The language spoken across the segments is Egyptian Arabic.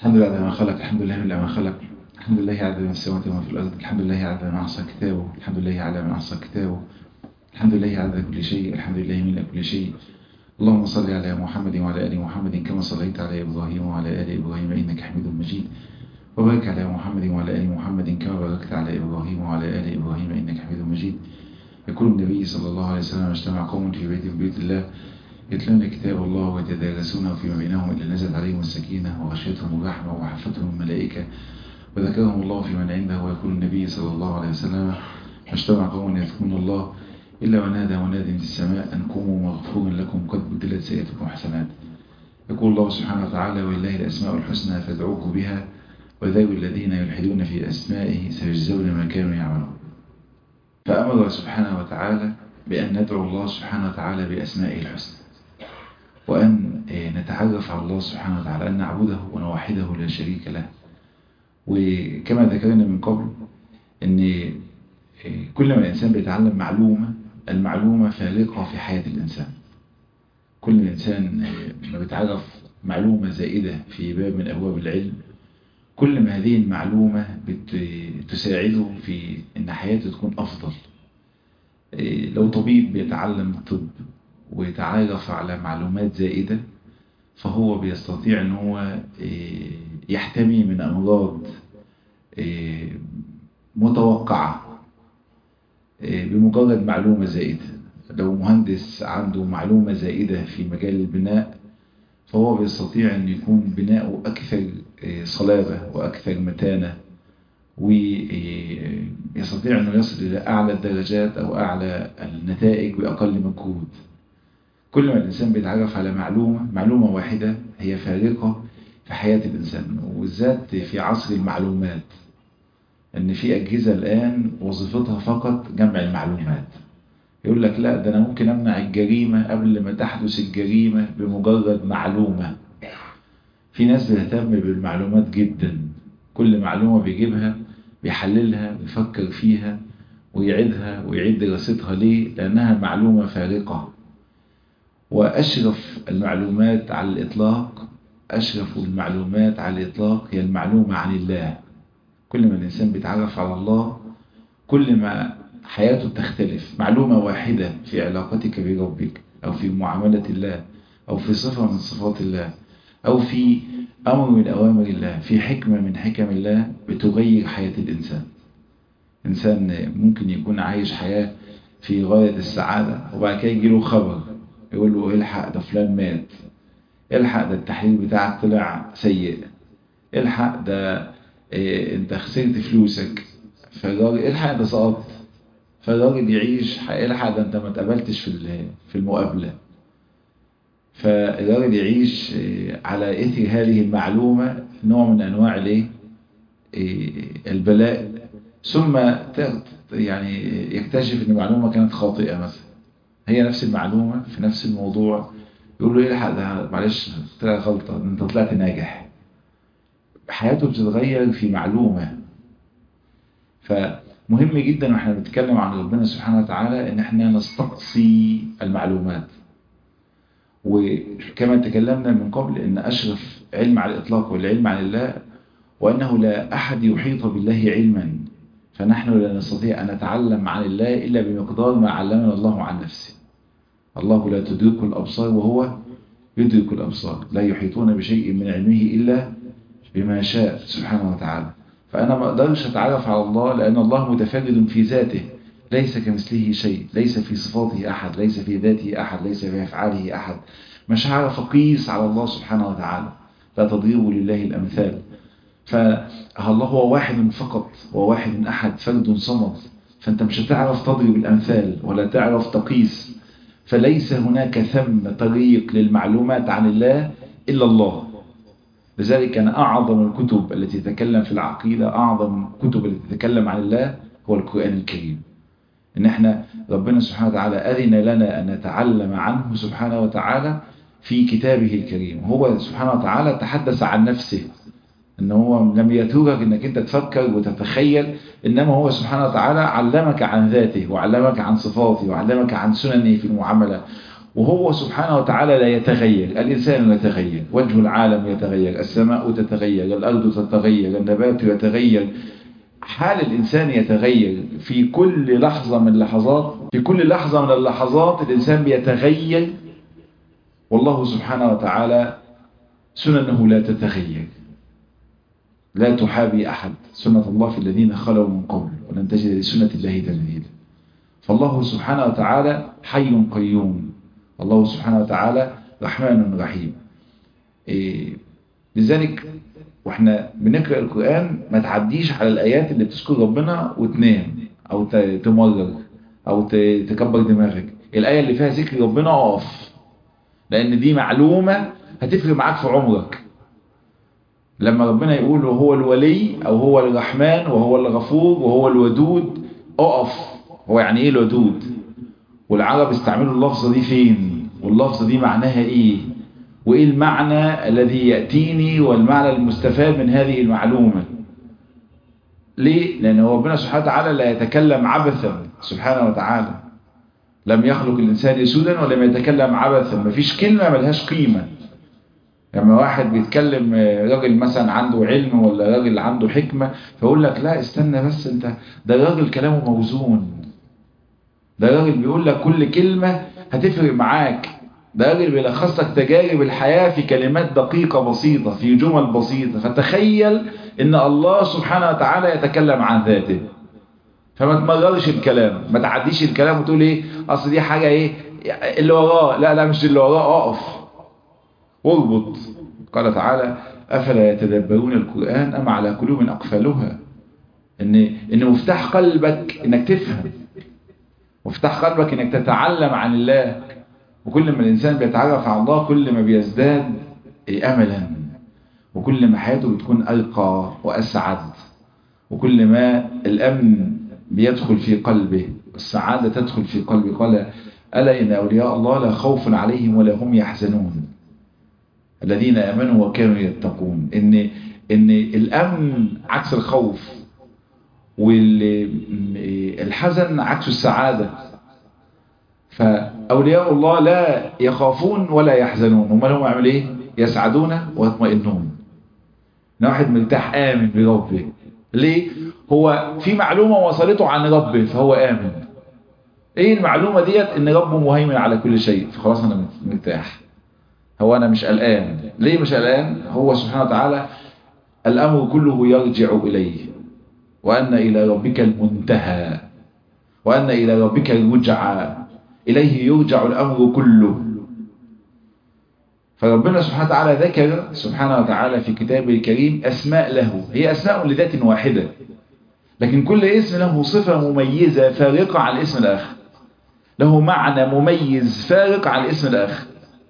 الحمد لله على ما خلق الحمد لله على ما خلق الحمد لله على ما السماوات وما في الأرض الحمد لله على ما أحصى كتابه الحمد لله على ما أحصى كتابه الحمد لله على كل شيء الحمد لله من كل شيء اللهم صل على محمد وعلى آل محمد كما صليت على إبراهيم وعلى آل إبراهيم إنك حميد مجيد وبارك على محمد وعلى آل محمد كما باركت على إبراهيم وعلى آل إبراهيم إنك حميد مجيد يقول النبي صلى الله عليه وسلم اجتمع قوم في بيت من بيوت الله يتلون كتاب الله ويتدارسونه فيما بينهم إلا نزل عليهم السكينة وغشيتهم الرحمة وحفتهم الملائكة وذكرهم الله في من عنده ويقول النبي صلى الله عليه وسلم اجتمع قوم يذكرون الله إلا ونادى مناد من السماء أن قوموا مغفور لكم قد بدلت سيئتكم حسنات يقول الله سبحانه وتعالى ولله الأسماء الحسنى فادعوه بها وذوي الذين يلحدون في أسمائه سيجزون ما كانوا يعملون فأمر سبحانه وتعالى بأن ندعو الله سبحانه وتعالى بأسمائه الحسنى وأن نتعرف على الله سبحانه وتعالى أن نعبده ونوحده لا شريك له وكما ذكرنا من قبل أن كل ما الإنسان بيتعلم معلومة المعلومة فارقة في حياة الإنسان كل إنسان ما بيتعرف معلومة زائدة في باب من أبواب العلم كل ما هذه المعلومة تساعده في أن حياته تكون أفضل لو طبيب بيتعلم الطب ويتعرف على معلومات زائدة فهو بيستطيع أن هو يحتمي من أمراض متوقعة بمجرد معلومة زائدة لو مهندس عنده معلومة زائدة في مجال البناء فهو بيستطيع أن يكون بناؤه أكثر صلابة وأكثر متانة ويستطيع أنه يصل إلى أعلى الدرجات أو أعلى النتائج بأقل مجهود كل ما الإنسان بيتعرف على معلومة معلومة واحدة هي فارقة في حياة الإنسان وبالذات في عصر المعلومات ان في اجهزة الان وظيفتها فقط جمع المعلومات يقول لك لا ده انا ممكن امنع الجريمة قبل ما تحدث الجريمة بمجرد معلومة في ناس بتهتم بالمعلومات جدا كل معلومة بيجيبها بيحللها بيفكر فيها ويعيدها ويعيد دراستها ليه لانها معلومة فارقة واشرف المعلومات على الاطلاق اشرف المعلومات على الاطلاق هي المعلومة عن الله كل ما الإنسان بيتعرف على الله كل ما حياته تختلف معلومة واحدة في علاقتك بربك أو في معاملة الله أو في صفة من صفات الله أو في أمر من أوامر الله في حكمة من حكم الله بتغير حياة الإنسان إنسان ممكن يكون عايش حياة في غاية السعادة وبعد كده يجيله خبر يقول له الحق ده فلان مات الحق ده التحليل بتاعك طلع سيء الحق ده إيه انت خسرت فلوسك فالراجل الحق ده سقطت فالراجل يعيش الحق ده انت ما اتقبلتش في في المقابله فالراجل يعيش على اثر هذه المعلومه نوع من انواع الايه البلاء ثم يعني يكتشف ان المعلومه كانت خاطئه مثلا هي نفس المعلومه في نفس الموضوع يقول له ايه الحق ده معلش طلع غلطه انت طلعت ناجح حياته بتتغير في معلومة فمهم جدا واحنا بنتكلم عن ربنا سبحانه وتعالى ان احنا نستقصي المعلومات وكما تكلمنا من قبل ان اشرف علم على الاطلاق هو العلم عن الله وانه لا احد يحيط بالله علما فنحن لا نستطيع ان نتعلم عن الله الا بمقدار ما علمنا الله عن نفسه الله لا تدرك الابصار وهو يدرك الابصار لا يحيطون بشيء من علمه الا بما شاء سبحانه وتعالى فأنا ما أقدرش أتعرف على الله لأن الله متفرد في ذاته ليس كمثله شيء ليس في صفاته أحد ليس في ذاته أحد ليس في أفعاله أحد مش هعرف أقيس على الله سبحانه وتعالى لا تضربوا لله الأمثال فالله هو واحد فقط هو واحد أحد فرد صمد فأنت مش هتعرف تضرب الأمثال ولا تعرف تقيس فليس هناك ثم طريق للمعلومات عن الله إلا الله لذلك كان أعظم الكتب التي تتكلم في العقيدة أعظم الكتب التي تتكلم عن الله هو القرآن الكريم إن إحنا ربنا سبحانه وتعالى أذن لنا أن نتعلم عنه سبحانه وتعالى في كتابه الكريم هو سبحانه وتعالى تحدث عن نفسه إن هو لم يتركك إنك أنت تفكر وتتخيل إنما هو سبحانه وتعالى علمك عن ذاته وعلمك عن صفاته وعلمك عن سننه في المعاملة وهو سبحانه وتعالى لا يتغير الإنسان يتغير وجه العالم يتغير السماء تتغير الأرض تتغير النبات يتغير حال الإنسان يتغير في كل لحظة من اللحظات في كل لحظة من اللحظات الإنسان بيتغير والله سبحانه وتعالى سننه لا تتغير لا تحابي أحد سنة الله في الذين خلوا من قبل ولن تجد لسنة الله تبديلا فالله سبحانه وتعالى حي قيوم الله سبحانه وتعالى رحمن رحيم إيه لذلك واحنا بنقرأ القرآن ما تعديش على الآيات اللي بتذكر ربنا وتنام أو تمرر أو تكبر دماغك الآية اللي فيها ذكر ربنا اقف لأن دي معلومة هتفرق معاك في عمرك لما ربنا يقول هو الولي أو هو الرحمن وهو الغفور وهو الودود اقف هو يعني ايه الودود والعرب استعملوا اللفظة دي فين واللفظة دي معناها ايه وايه المعنى الذي يأتيني والمعنى المستفاد من هذه المعلومة ليه لان ربنا سبحانه وتعالى لا يتكلم عبثا سبحانه وتعالى لم يخلق الانسان يسودا ولم يتكلم عبثا مفيش كلمة ملهاش قيمة لما واحد بيتكلم راجل مثلا عنده علم ولا راجل عنده حكمة فيقول لك لا استنى بس انت ده راجل كلامه موزون ده راجل بيقول لك كل كلمة هتفرق معاك ده راجل بيلخص لك تجارب الحياة في كلمات دقيقة بسيطة في جمل بسيطة فتخيل ان الله سبحانه وتعالى يتكلم عن ذاته فما تمررش الكلام ما تعديش الكلام وتقول ايه اصل دي حاجة ايه اللي وراه لا لا مش اللي وراه اقف واربط قال تعالى أفلا يتدبرون القرآن أم على قلوب أقفالها إن, إن مفتاح قلبك إنك تفهم مفتاح قلبك إنك تتعلم عن الله وكل ما الإنسان بيتعرف على الله كل ما بيزداد أملا وكل ما حياته بتكون ألقى وأسعد وكل ما الأمن بيدخل في قلبه السعادة تدخل في قلبه قال ألا إن أولياء الله لا خوف عليهم ولا هم يحزنون الذين امنوا وكانوا يتقون ان ان الامن عكس الخوف والحزن عكس السعادة فاولياء الله لا يخافون ولا يحزنون هم لهم يعمل ايه يسعدون ويطمئنون واحد مرتاح امن بربه ليه هو في معلومة وصلته عن ربه فهو امن ايه المعلومة ديت ان ربه مهيمن على كل شيء فخلاص انا مرتاح هو أنا مش قلقان ليه مش قلقان هو سبحانه وتعالى الأمر كله يرجع إليه وأن إلى ربك المنتهى وأن إلى ربك الرجعى إليه يرجع الأمر كله فربنا سبحانه وتعالى ذكر سبحانه وتعالى في كتابه الكريم أسماء له هي أسماء لذات واحدة لكن كل اسم له صفة مميزة فارقة عن الاسم الآخر له معنى مميز فارق عن الاسم الآخر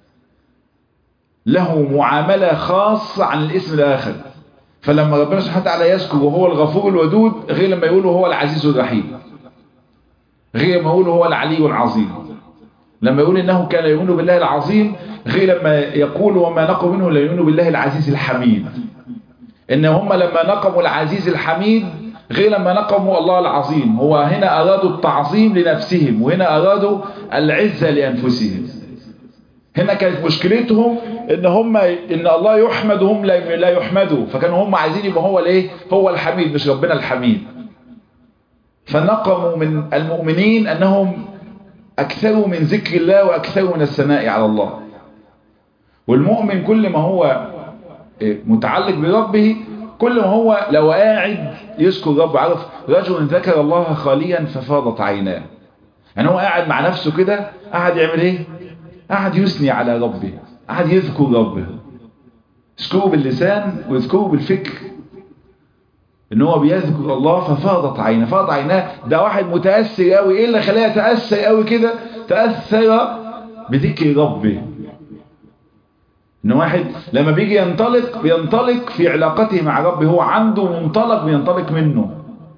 له معاملة خاصة عن الاسم الآخر فلما ربنا سبحانه وتعالى يذكر وهو الغفور الودود غير لما يقول هو العزيز الرحيم غير لما يقول هو العلي العظيم لما يقول إنه كان يؤمن بالله العظيم غير لما يقول وما نقوا منه لا يؤمن بالله العزيز الحميد إن هم لما نقموا العزيز الحميد غير لما نقموا الله العظيم هو هنا أرادوا التعظيم لنفسهم وهنا أرادوا العزة لأنفسهم هنا كانت مشكلتهم ان هم ان الله يحمد وهم لا يحمدوا فكانوا هم عايزين يبقى هو الايه هو الحميد مش ربنا الحميد فنقموا من المؤمنين انهم اكثروا من ذكر الله واكثروا من الثناء على الله والمؤمن كل ما هو متعلق بربه كل ما هو لو قاعد يذكر رب عرف رجل ذكر الله خاليا ففاضت عيناه يعني هو قاعد مع نفسه كده قاعد يعمل ايه قاعد يثني على ربه قاعد يذكر ربه يذكره باللسان ويذكره بالفكر ان هو بيذكر الله ففاضت عينه فاض عيناه ده واحد متأثر قوي ايه اللي خلاه يتأثر قوي كده تأثر بذكر ربه ان واحد لما بيجي ينطلق بينطلق في علاقته مع ربه هو عنده منطلق بينطلق منه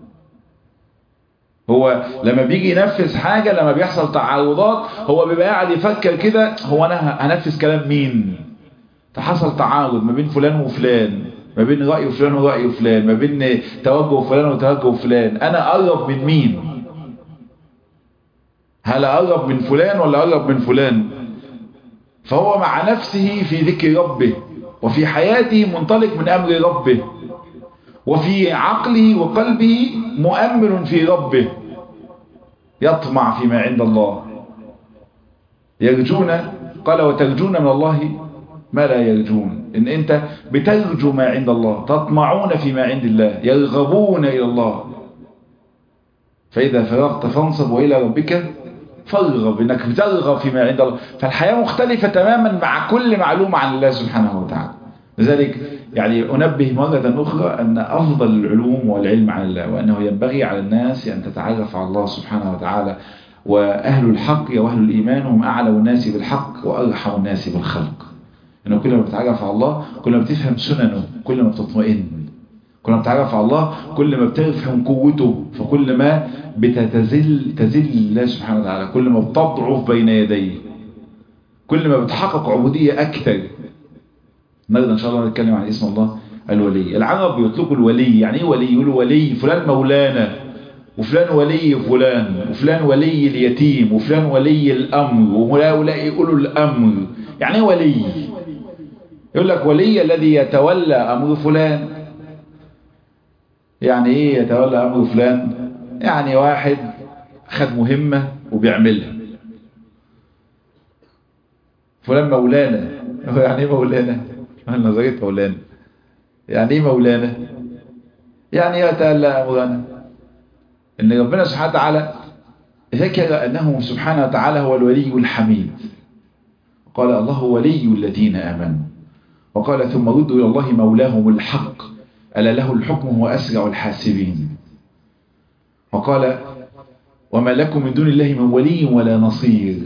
هو لما بيجي ينفذ حاجة لما بيحصل تعارضات هو بيبقى قاعد يفكر كده هو انا هنفذ كلام مين فحصل تعارض ما بين فلان وفلان ما بين رأي فلان ورأي فلان ما بين توجه فلان وتوجه فلان انا اقرب من مين هل اقرب من فلان ولا اقرب من فلان فهو مع نفسه في ذكر ربه وفي حياته منطلق من أمر ربه وفي عقله وقلبه مؤمل في ربه يطمع فيما عند الله يرجون قال وترجون من الله ما لا يرجون ان انت بترجو ما عند الله تطمعون فيما عند الله يرغبون الى الله فاذا فرغت فانصب والى ربك فارغب انك بترغب فيما عند الله فالحياة مختلفة تماما مع كل معلومة عن الله سبحانه وتعالى لذلك يعني أنبه مرة أخرى أن أفضل العلوم والعلم عن الله وأنه ينبغي على الناس أن تتعرف على الله سبحانه وتعالى وأهل الحق وأهل الإيمان هم أعلى الناس بالحق وأرحم الناس بالخلق إنه كل ما بتتعرف على الله كل ما بتفهم سننه كل ما بتطمئن كل ما بتتعرف على الله كل ما بتفهم قوته فكل ما بتتزل تزل الله سبحانه وتعالى كل ما بتضعف بين يديه كل ما بتحقق عبودية أكثر النهارده ان شاء الله نتكلم عن اسم الله الولي العرب بيطلقوا الولي يعني ايه ولي يقولوا ولي فلان مولانا وفلان ولي فلان وفلان ولي اليتيم وفلان ولي الامر وهؤلاء يقولوا الامر يعني ايه ولي يقول لك ولي الذي يتولى امر فلان يعني ايه يتولى امر فلان يعني واحد خد مهمة وبيعملها فلان مولانا هو يعني ايه مولانا نظرية مولانا يعني ايه مولانا يعني يتولى امرنا ان ربنا سبحانه وتعالى ذكر انه سبحانه وتعالى هو الولي الحميد قال الله ولي الذين امنوا وقال ثم ردوا الى الله مولاهم الحق الا له الحكم هو اسرع الحاسبين وقال وما لكم من دون الله من ولي ولا نصير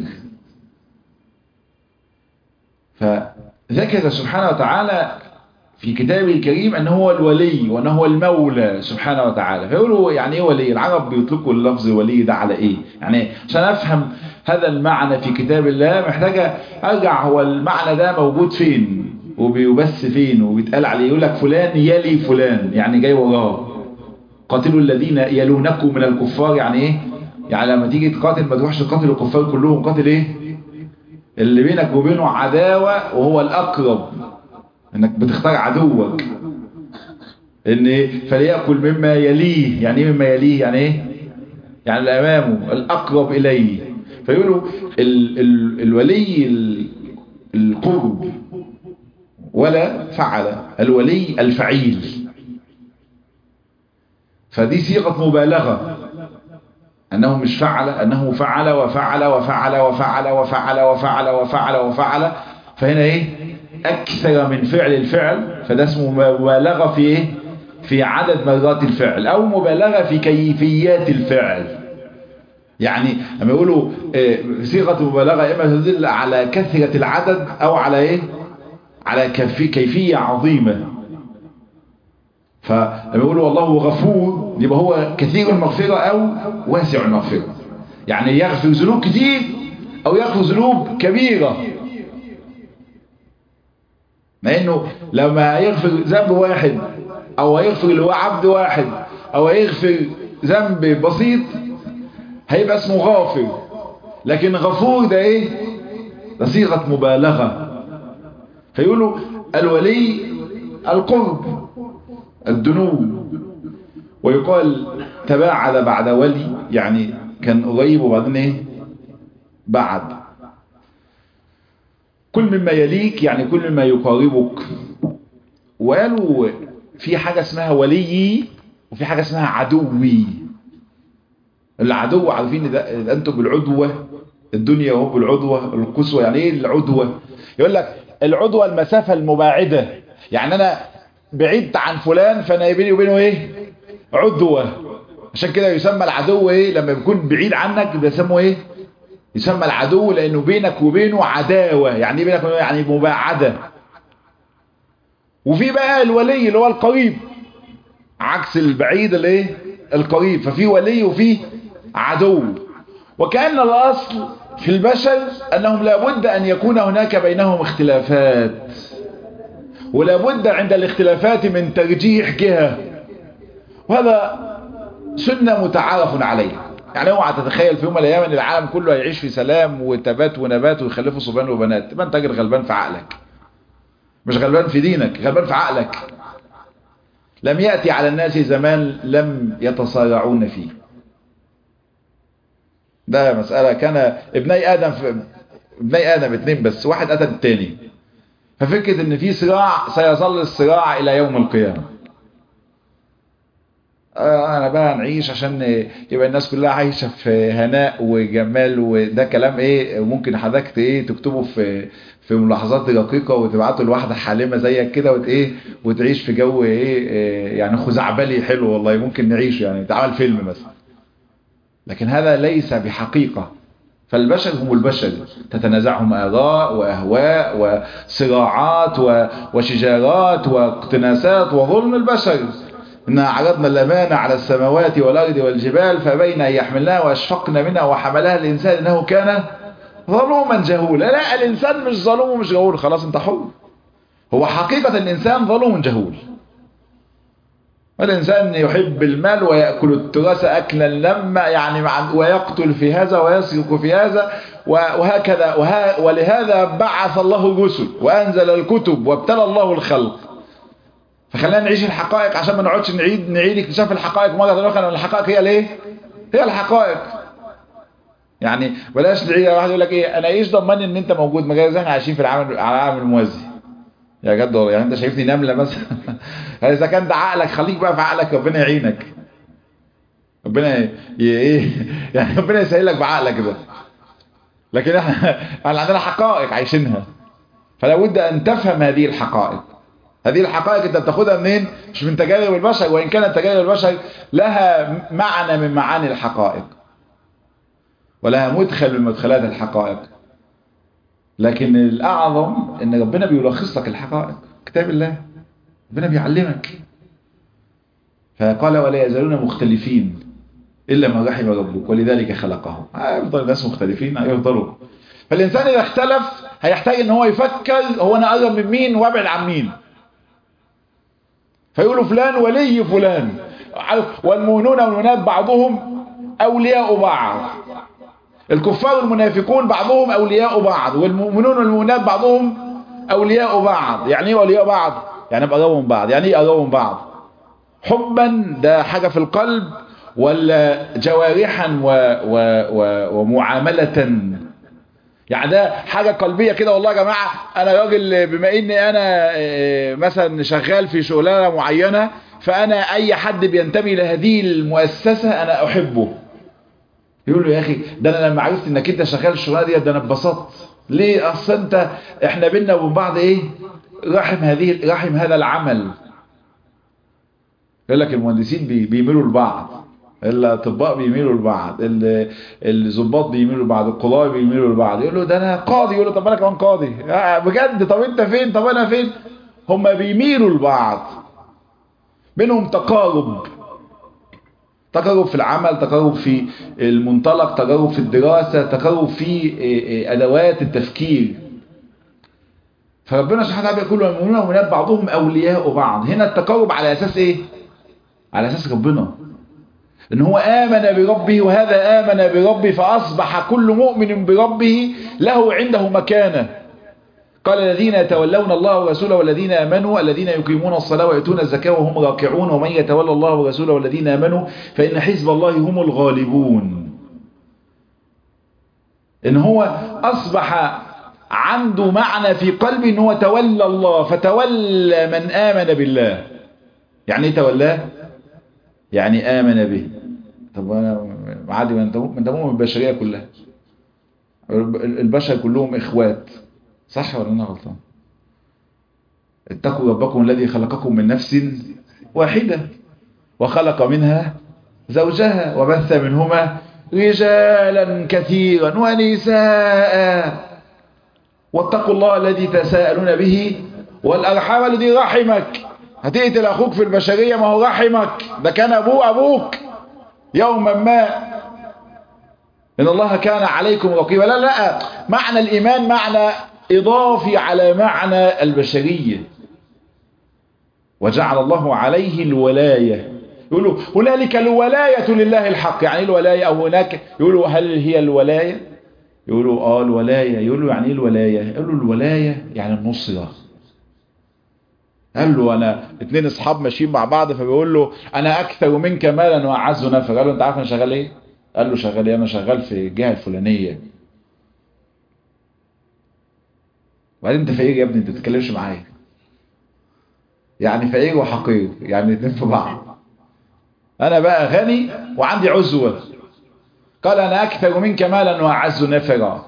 فذكر سبحانه وتعالى في كتابه الكريم أنه هو الولي وأنه هو المولى سبحانه وتعالى فيقولوا يعني ايه ولي العرب بيطلقوا اللفظ ولي ده على ايه يعني عشان افهم هذا المعنى في كتاب الله محتاجة ارجع هو المعنى ده موجود فين وبيبث فين وبيتقال عليه يقول لك فلان يلي فلان يعني جاي وراه قاتلوا الذين يلونكم من الكفار يعني ايه يعني لما تيجي تقاتل ما تروحش تقاتل الكفار كلهم قاتل ايه اللي بينك وبينه عداوة وهو الأقرب انك بتختار عدوك ان فليأكل مما يليه يعني ايه مما يليه يعني ايه يعني اللي امامه الأقرب إليه فيقولوا ال ال الولي ال القرب ولا فعل الولي الفعيل فدي صيغة مبالغة أنه مش فعل أنه فعل وفعل وفعل وفعل وفعل وفعل وفعل وفعل فهنا إيه أكثر من فعل الفعل فده اسمه مبالغة في إيه في عدد مرات الفعل أو مبالغة في كيفيات الفعل يعني لما يقولوا إيه صيغة مبالغة إما تدل على كثرة العدد أو على إيه على كيفية عظيمة فلما يقولوا والله غفور يبقى هو كثير المغفرة أو واسع المغفرة يعني يغفر ذنوب كتير أو يغفر ذنوب كبيرة ما إنه لما يغفر ذنب واحد أو يغفر اللي هو عبد واحد أو يغفر ذنب بسيط هيبقى اسمه غافر لكن غفور ده إيه ده صيغة مبالغة فيقولوا الولي القرب الدنو ويقال تباعد بعد ولي يعني كان قريب وبعدين ايه بعد كل مما يليك يعني كل مما يقاربك وقالوا في حاجة اسمها ولي وفي حاجة اسمها عدوي العدو عارفين ده انتم بالعدوة الدنيا وهو بالعدوة القصوى يعني ايه العدوة يقول لك العدوة المسافة المباعدة يعني انا بعيد عن فلان فانا بيني وبينه ايه عدوة عشان كده يسمى العدو ايه لما بيكون بعيد عنك بيسموه ايه يسمى العدو لانه بينك وبينه عداوة يعني بينك وبينه يعني مباعدة وفي بقى الولي اللي هو القريب عكس البعيد اللي ايه القريب ففي ولي وفي عدو وكأن الاصل في البشر انهم لابد ان يكون هناك بينهم اختلافات ولا بد عند الاختلافات من ترجيح جهة وهذا سنة متعارف عليها يعني اوعى تتخيل في يوم من الايام ان العالم كله هيعيش في سلام وتبات ونبات ويخلفوا صبيان وبنات تبقى انت راجل غلبان في عقلك مش غلبان في دينك غلبان في عقلك لم يأتي على الناس زمان لم يتصارعون فيه ده مسألة كان ابني آدم في ابني آدم اتنين بس واحد قتل التاني ففكرة ان في صراع سيظل الصراع الى يوم القيامة انا بقى نعيش عشان يبقى الناس كلها عايشة في هناء وجمال وده كلام ايه ممكن حضرتك ايه تكتبه في في ملاحظات دقيقة وتبعته لواحدة حالمة زيك كده وت ايه وتعيش في جو ايه يعني خزعبلي حلو والله ممكن نعيشه يعني تعمل فيلم مثلا لكن هذا ليس بحقيقة فالبشر هم البشر تتنازعهم آراء وأهواء وصراعات وشجارات واقتناسات وظلم البشر إنا عرضنا الأمانة على السماوات والأرض والجبال فبين أن يحملناها وأشفقن منها وحملها الإنسان إنه كان ظلوما جهولا لا الإنسان مش ظلوم ومش جهول خلاص انت حر هو حقيقة الإنسان ظلوم جهول والإنسان يحب المال ويأكل التراث أكلا لما يعني مع ويقتل في هذا ويسرق في هذا وهكذا وها ولهذا بعث الله الرسل وأنزل الكتب وابتلى الله الخلق فخلينا نعيش الحقائق عشان ما نقعدش نعيد نعيد اكتشاف الحقائق مرة أخرى الحقائق هي ليه؟ هي الحقائق يعني بلاش نعيد واحد يقول لك ايه انا ايش ضمني ان انت موجود ما جاي احنا عايشين في العالم العالم الموازي يا جد والله يعني انت شايفني نمله مثلا اذا كان ده عقلك خليك بقى في عقلك ربنا يعينك ربنا ايه يعني ربنا يسهل لك بعقلك ده لكن احنا احنا عندنا حقائق عايشينها فلا بد ان تفهم هذه الحقائق هذه الحقائق انت بتاخدها منين مش من تجارب البشر وان كانت تجارب البشر لها معنى من معاني الحقائق ولها مدخل من مدخلات الحقائق لكن الأعظم ان ربنا بيلخص لك الحقائق كتاب الله ربنا بيعلمك فقال ولا يزالون مختلفين إلا ما رحم ربك ولذلك خلقهم هيفضل الناس مختلفين هيفضلوا فالإنسان إذا اختلف هيحتاج ان هو يفكر هو أنا أقرب من مين وابعد عن مين فيقولوا فلان ولي فلان والمؤمنون والمؤمنات بعضهم أولياء بعض الكفار والمنافقون بعضهم أولياء بعض والمؤمنون والمؤمنات بعضهم أولياء بعض يعني ايه أولياء بعض يعني بقربهم بعض يعني ايه قربهم بعض حبا ده حاجة في القلب ولا جوارحا و و و ومعاملة يعني ده حاجة قلبية كده والله يا جماعة انا راجل بما اني انا مثلا شغال في شغلانة معينة فانا اي حد بينتمي لهذه المؤسسة انا احبه يقول له يا اخي ده انا لما عرفت انك انت شغال الشغلانه دي ده انا اتبسطت ليه اصل انت احنا بينا وبين بعض ايه رحم هذه رحم هذا العمل يقول لك المهندسين بي بيميلوا لبعض الاطباء بيميلوا لبعض الضباط بيميلوا لبعض القضاة بيميلوا لبعض يقول له ده انا قاضي يقول له طب انا كمان قاضي بجد طب انت فين طب انا فين هم بيميلوا لبعض بينهم تقارب تقارب في العمل تقارب في المنطلق تقارب في الدراسة تقارب في أدوات التفكير فربنا سبحانه وتعالى يقول المؤمنون والمؤمنات بعضهم أولياء بعض هنا التقارب على أساس إيه؟ على أساس ربنا إن هو آمن بربه وهذا آمن بربه فأصبح كل مؤمن بربه له عنده مكانة قال الذين يتولون الله ورسوله والذين آمنوا الذين يقيمون الصلاة ويؤتون الزكاة وهم راكعون ومن يتولى الله ورسوله والذين آمنوا فإن حزب الله هم الغالبون إن هو أصبح عنده معنى في قلبه إن هو تولى الله فتولى من آمن بالله يعني ايه تولاه يعني آمن به طب أنا عادي ما أنت مؤمن بالبشرية كلها البشر كلهم إخوات صح ولا انا غلطان اتقوا ربكم الذي خلقكم من نفس واحدة وخلق منها زوجها وبث منهما رجالا كثيرا ونساء واتقوا الله الذي تساءلون به والأرحام الذي رحمك هتقتل أخوك في البشرية ما هو رحمك ده كان أبوه أبوك يوما ما إن الله كان عليكم رقيبا لا لا معنى الإيمان معنى إضافي على معنى البشرية وجعل الله عليه الولاية يقولوا هنالك الولاية لله الحق يعني ايه الولاية او هناك يقولوا هل هي الولاية يقولوا اه الولاية يقولوا يعني ايه الولاية يقولوا الولاية يعني النصرة قال له انا اتنين اصحاب ماشيين مع بعض فبيقول له انا اكثر منك مالا واعز نفسا قال له انت عارف انا شغال ايه قال له شغال ايه انا شغال في الجهه الفلانيه وبعدين انت فقير يا ابني انت بتتكلمش معايا يعني فقير وحقير يعني اتنين في بعض انا بقى غني وعندي عزوه قال انا اكثر منك مالا واعز نفرا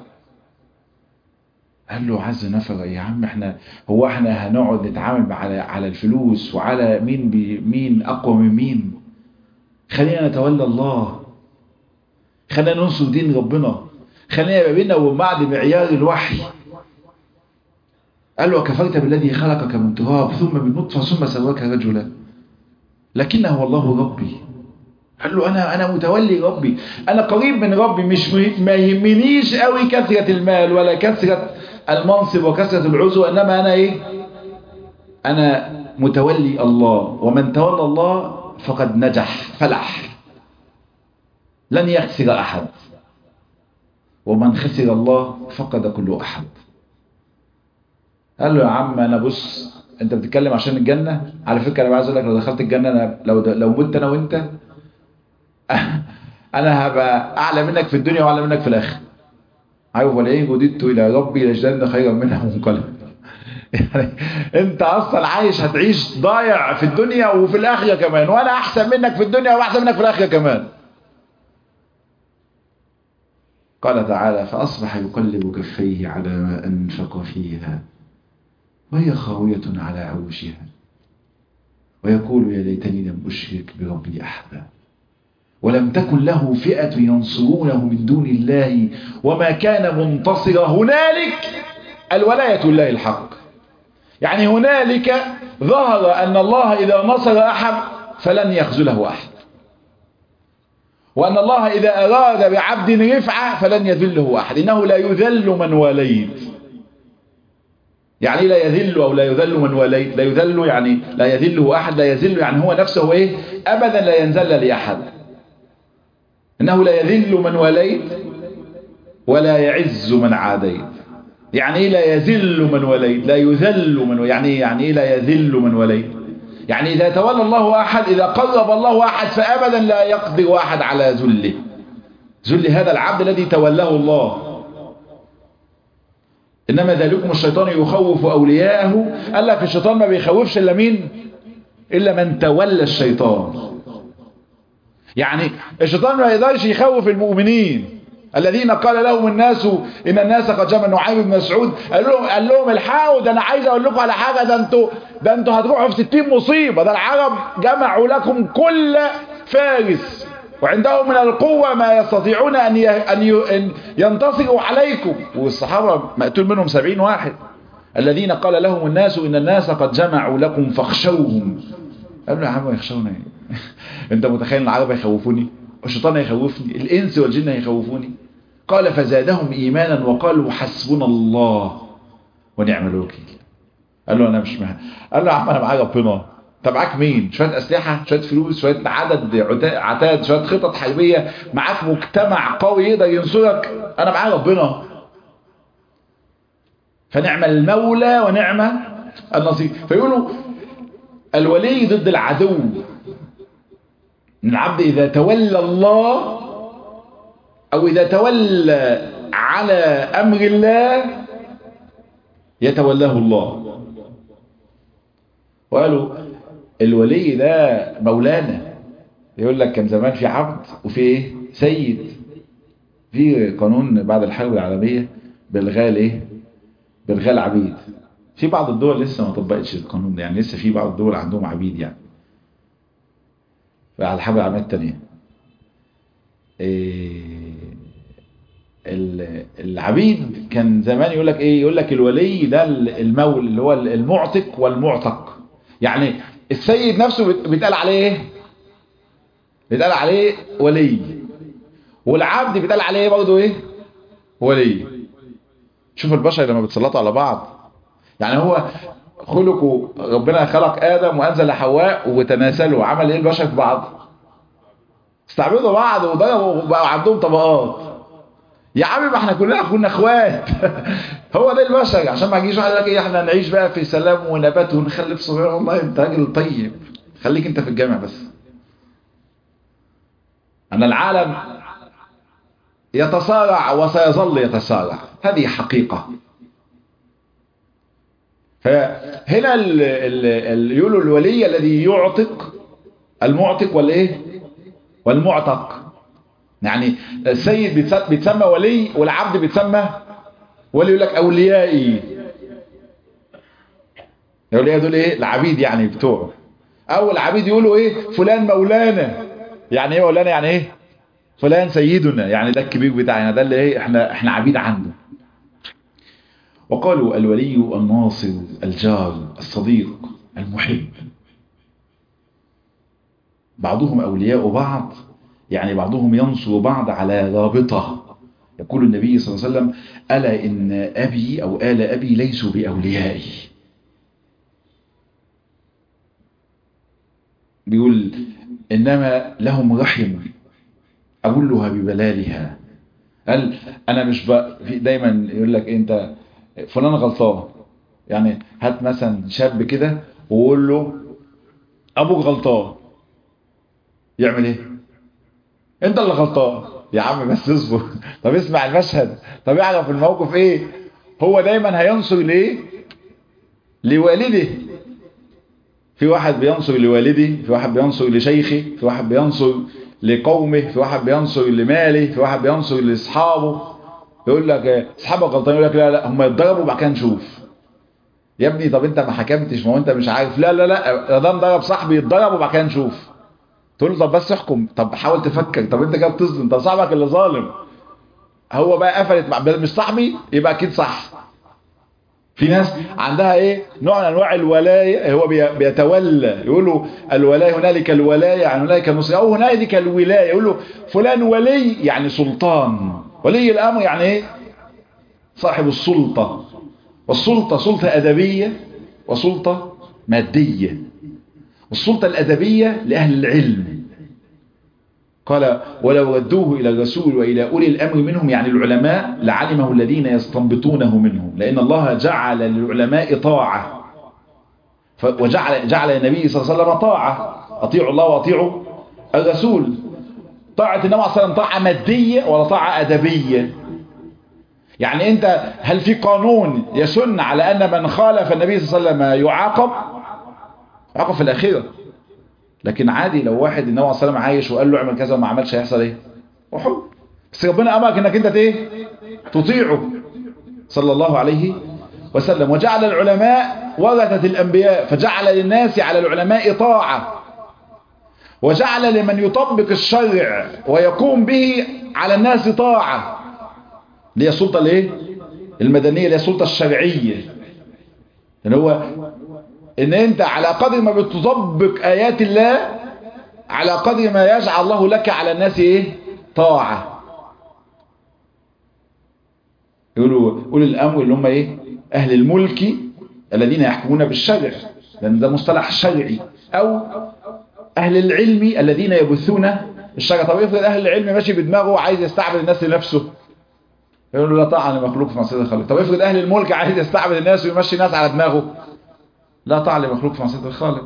قال له عز نفر يا عم احنا هو احنا هنقعد نتعامل على على الفلوس وعلى مين بي مين اقوى من مين خلينا نتولى الله خلينا ننصر دين ربنا خلينا يبقى بينا وبين بعض معيار الوحي قال له وكفرت بالذي خلقك من تراب ثم من نطفه ثم سواك رجلا لكنه هو الله ربي قال له انا انا متولي ربي انا قريب من ربي مش ما يهمنيش قوي كثره المال ولا كثره المنصب وكثرة العزو إنما أنا إيه أنا متولي الله ومن تولى الله فقد نجح فلح لن يخسر أحد ومن خسر الله فقد كل أحد قال له يا عم أنا بص أنت بتتكلم عشان الجنة على فكرة أنا عايز أقول لك لو دخلت الجنة أنا لو لو مت أنا وأنت أنا هبقى أعلى منك في الدنيا وأعلى منك في الآخر عارف ولئن وددت الى ربي لجدن خيرا منها منقلب يعني انت اصلا عايش هتعيش ضايع في الدنيا وفي الاخره كمان وانا احسن منك في الدنيا واحسن منك في الاخره كمان قال تعالى فاصبح يقلب كفيه على ما انفق فيها وهي خاويه على عروشها ويقول يا ليتني لم اشرك بربي احدا ولم تكن له فئة ينصرونه من دون الله وما كان منتصرا هنالك الولاية لله الحق يعني هنالك ظهر أن الله إذا نصر أحد فلن يخذله أحد وأن الله إذا أراد بعبد رفعة فلن يذله أحد إنه لا يذل من وليت يعني لا يذل أو لا يذل من وليت لا يذل يعني لا يذله أحد لا يذل يعني هو نفسه إيه أبدا لا ينزل لأحد إنه لا يذل من وليت ولا يعز من عاديت يعني إيه لا يذل من وليت لا يذل من يعني يعني إيه لا يذل من وليت يعني إذا تولى الله أحد إذا قرب الله أحد فأبدا لا يقدر أحد على ذله ذل هذا العبد الذي تولاه الله إنما ذلكم الشيطان يخوف أولياءه قال لك الشيطان ما بيخوفش إلا مين إلا من تولى الشيطان يعني الشيطان ما يقدرش يخوف المؤمنين الذين قال لهم الناس ان الناس قد جمعوا نعيم بن مسعود قال لهم قال لهم الحقوا ده انا عايز اقول لكم على حاجه ده انتوا ده انتوا هتروحوا في 60 مصيبه ده العرب جمعوا لكم كل فارس وعندهم من القوه ما يستطيعون ان ان ينتصروا عليكم والصحابه مقتول منهم 70 واحد الذين قال لهم الناس ان الناس قد جمعوا لكم فاخشوهم قالوا يا عم يخشونا ايه انت متخيل العرب يخوفوني الشيطان يخوفني الانس والجن يخوفوني قال فزادهم ايمانا وقالوا حسبنا الله ونعم الوكيل قال له انا مش مه... قال له يا عم انا معايا ربنا طب معاك مين شويه اسلحه شويه فلوس شويه عدد عتاد شويه خطط حربيه معاك مجتمع قوي يقدر ينصرك انا معايا ربنا فنعم المولى ونعم النصير فيقولوا الولي ضد العدو العبد إذا تولى الله أو إذا تولى على أمر الله يتولاه الله وقالوا الولي ده مولانا يقول لك كان زمان في عبد وفي ايه سيد في قانون بعد الحرب العالمية بالغال ايه بالغال عبيد في بعض الدول لسه ما طبقتش القانون ده يعني لسه في بعض الدول عندهم عبيد يعني على الحرب العالمية الثانية إيه العبيد كان زمان يقول لك ايه يقول لك الولي ده المول اللي هو المعتق والمعتق يعني السيد نفسه بيتقال عليه ايه بيتقال عليه ولي والعبد بيتقال عليه برضه ايه ولي شوف البشر لما بيتسلطوا على بعض يعني هو خلقوا ربنا خلق ادم وانزل حواء وتناسلوا عمل ايه البشر في بعض استعبدوا بعض وضربوا وبقى عندهم طبقات يا عم ما احنا كلنا كنا اخوات هو ده البشر عشان ما يجيش واحد يقول لك ايه احنا نعيش بقى في سلام ونبات ونخلف صغير والله انت راجل طيب خليك انت في الجامع بس ان العالم يتصارع وسيظل يتصارع هذه حقيقة فهنا ال ال ال يقولوا الولي الذي يعتق المعتق والايه والمعتق يعني السيد بيتسمى ولي والعبد بيتسمى ولي يقول لك اوليائي الاولياء دول ايه العبيد يعني بتوعه او العبيد يقولوا ايه فلان مولانا يعني ايه مولانا يعني ايه فلان سيدنا يعني ده الكبير بتاعنا ده اللي ايه احنا احنا عبيد عنده وقالوا الولي الناصر الجار الصديق المحب بعضهم أولياء بعض يعني بعضهم ينصر بعض على رابطة يقول النبي صلى الله عليه وسلم ألا إن أبي أو آل أبي ليسوا بأوليائي بيقول إنما لهم رحم أبلها ببلالها قال أنا مش بقى دايما يقول لك أنت فلان غلطان يعني هات مثلا شاب كده وقول له ابوك غلطان يعمل ايه انت اللي غلطان يا عم بس اصبر طب اسمع المشهد طب اعرف الموقف ايه هو دايما هينصر ليه لوالده في واحد بينصر لوالده في واحد بينصر لشيخه في واحد بينصر لقومه في واحد بينصر لماله في واحد بينصر لاصحابه يقول لك اصحابك غلطان يقول لك لا لا هم يتضربوا وبعد كده نشوف يا ابني طب انت ما حكمتش ما هو انت مش عارف لا لا لا ده ضرب صاحبي يتضرب وبعد كده نشوف تقول له طب بس احكم طب حاول تفكر طب انت كده بتظلم طب صاحبك اللي ظالم هو بقى قفلت مع مش صاحبي يبقى اكيد صح في ناس عندها ايه نوع من انواع الولايه هو بيتولى يقولوا الولايه هنالك الولايه يعني هنالك النصر او هنالك الولايه يقولوا فلان ولي يعني سلطان ولي الامر يعني ايه صاحب السلطه والسلطه سلطه ادبيه وسلطه ماديه السلطه الادبيه لاهل العلم قال ولو ردوه إلى الرسول وإلى أولي الأمر منهم يعني العلماء لعلمه الذين يستنبطونه منهم لأن الله جعل للعلماء طاعة وجعل جعل النبي صلى الله عليه وسلم طاعة أطيعوا الله وأطيعوا الرسول طاعة النبي صلى الله عليه وسلم طاعة مادية ولا طاعة أدبية يعني أنت هل في قانون يسن على أن من خالف النبي صلى الله عليه وسلم يعاقب يعاقب في الأخيرة لكن عادي لو واحد النبي عليه الصلاه عايش وقال له اعمل كذا وما عملش هيحصل ايه وحب بس ربنا امرك انك انت ايه تطيعه صلى الله عليه وسلم وجعل العلماء ورثة الانبياء فجعل للناس على العلماء طاعة وجعل لمن يطبق الشرع ويقوم به على الناس طاعة اللي هي السلطة الايه المدنية اللي هي السلطة الشرعية اللي هو ان انت على قدر ما بتطبق ايات الله على قدر ما يجعل الله لك على الناس ايه طاعة يقولوا اولي الامر اللي هم ايه اهل الملك الذين يحكمون بالشرع لان ده مصطلح شرعي او اهل العلم الذين يبثون الشرع طب افرض اهل العلم ماشي بدماغه عايز يستعبد الناس لنفسه يقولوا لا طاعة لمخلوق في معصية الخالق طب افرض اهل الملك عايز يستعبد الناس ويمشي الناس على دماغه لا طاعة لمخلوق في معصية الخالق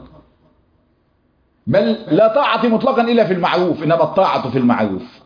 بل لا طاعة مطلقا إلا في المعروف إنما الطاعة في المعروف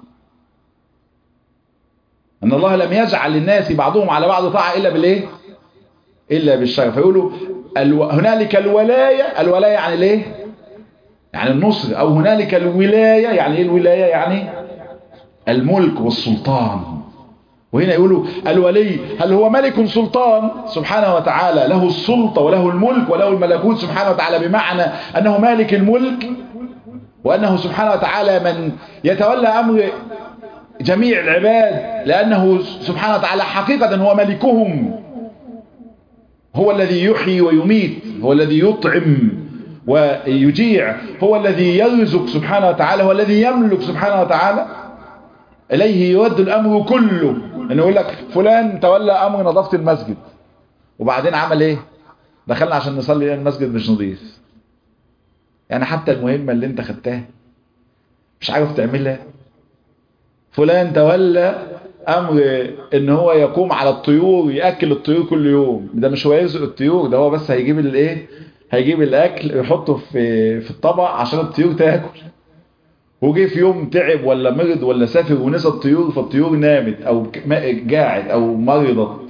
أن الله لم يجعل للناس بعضهم على بعض طاعة إلا بالإيه إلا بالشرع فيقولوا الو... هنالك الولاية الولاية يعني الإيه يعني النصر أو هنالك الولاية يعني إيه الولاية يعني الملك والسلطان وهنا يقولوا الولي هل هو ملك سلطان سبحانه وتعالى له السلطة وله الملك وله الملكوت سبحانه وتعالى بمعنى أنه مالك الملك وأنه سبحانه وتعالى من يتولى أمر جميع العباد لأنه سبحانه وتعالى حقيقة هو ملكهم هو الذي يحيي ويميت هو الذي يطعم ويجيع هو الذي يرزق سبحانه وتعالى هو الذي يملك سبحانه وتعالى إليه يود الأمر كله انه يقول لك فلان تولى امر نظافة المسجد وبعدين عمل ايه دخلنا عشان نصلي المسجد مش نظيف يعني حتى المهمة اللي انت خدتها مش عارف تعملها فلان تولى امر ان هو يقوم على الطيور ياكل الطيور كل يوم ده مش هو يرزق الطيور ده هو بس هيجيب الايه هيجيب الاكل يحطه في في الطبق عشان الطيور تاكل وجي في يوم تعب ولا مرض ولا سافر ونسى الطيور فالطيور نامت او قاعد او مرضت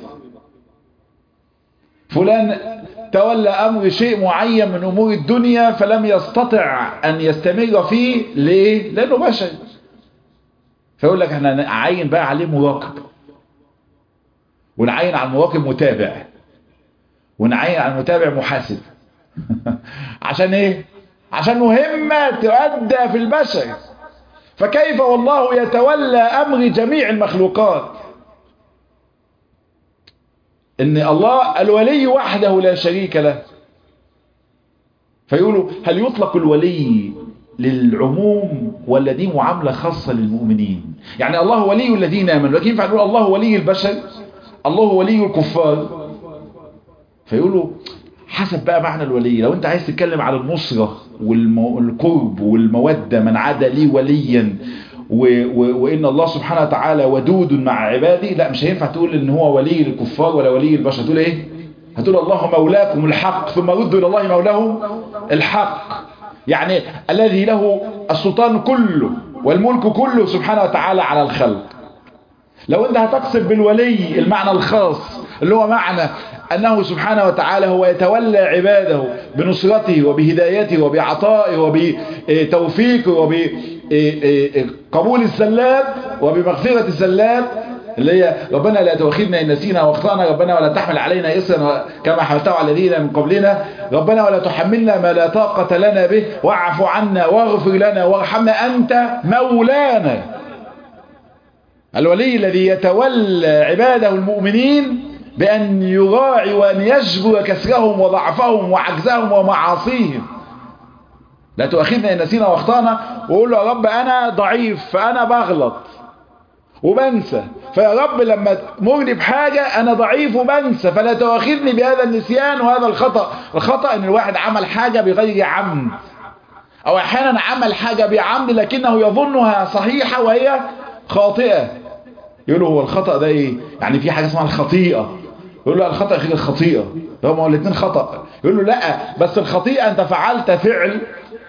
فلان تولى امر شيء معين من امور الدنيا فلم يستطع ان يستمر فيه ليه لانه بشر فيقول لك احنا نعين بقى عليه مراقب ونعين على المراقب متابع ونعين على المتابع محاسب عشان ايه عشان مهمة تؤدى في البشر فكيف والله يتولى امر جميع المخلوقات ان الله الولي وحده لا شريك له فيقولوا هل يطلق الولي للعموم ولا دي معاملة خاصة للمؤمنين يعني الله ولي الذين آمنوا لكن ينفع نقول الله ولي البشر الله ولي الكفار فيقولوا حسب بقى معنى الولي لو انت عايز تتكلم على النصرة والقرب والمودة من عاد لي وليا و و وإن الله سبحانه وتعالى ودود مع عباده لا مش هينفع تقول ان هو ولي الكفار ولا ولي البشر تقول ايه هتقول الله مولاكم الحق ثم ردوا الى الله مولاهم الحق يعني الذي له السلطان كله والملك كله سبحانه وتعالى على الخلق لو انت هتقصد بالولي المعنى الخاص اللي هو معنى أنه سبحانه وتعالى هو يتولى عباده بنصرته وبهدايته وبعطائه وبتوفيقه وبقبول الزلات وبمغفرة الزلات اللي هي ربنا لا تؤاخذنا إن نسينا واخطأنا ربنا ولا تحمل علينا إصرا كما حملته على الذين من قبلنا ربنا ولا تحملنا ما لا طاقة لنا به واعف عنا واغفر لنا وارحمنا أنت مولانا الولي الذي يتولى عباده المؤمنين بأن يراعي وأن يجبر كسرهم وضعفهم وعجزهم ومعاصيهم لا تؤاخذنا إن نسينا واخطأنا وقول له يا رب أنا ضعيف فأنا بغلط وبنسى فيا رب لما تمرني بحاجة أنا ضعيف وبنسى فلا تؤاخذني بهذا النسيان وهذا الخطأ الخطأ أن الواحد عمل حاجة بغير عمد أو أحيانا عمل حاجة بعمد لكنه يظنها صحيحة وهي خاطئة يقول له هو الخطأ ده ايه يعني في حاجة اسمها الخطيئة يقول له الخطأ غير الخطيئة هما الاثنين خطأ يقول له لا بس الخطيئة انت فعلت فعل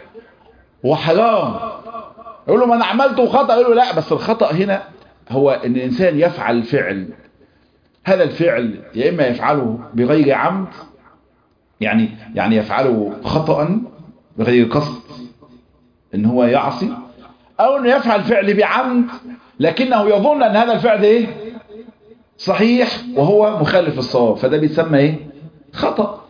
وحرام يقول له ما انا عملته خطأ يقول له لا بس الخطأ هنا هو ان الانسان يفعل فعل هذا الفعل يا اما يفعله بغير عمد يعني يعني يفعله خطأ بغير قصد ان هو يعصي او انه يفعل فعل بعمد لكنه يظن ان هذا الفعل ايه صحيح وهو مخالف الصواب فده بيتسمى ايه خطأ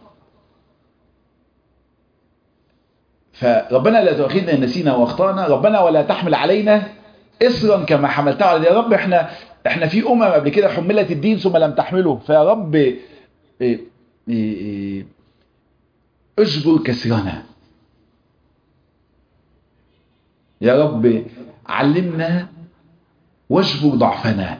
فربنا لا تؤاخذنا ان نسينا واخطانا ربنا ولا تحمل علينا اصرا كما حملته على يا رب احنا احنا في امم قبل كده حملت الدين ثم لم تحمله فيا رب إيه إيه إيه اجبر كسرنا يا رب علمنا واجبر ضعفنا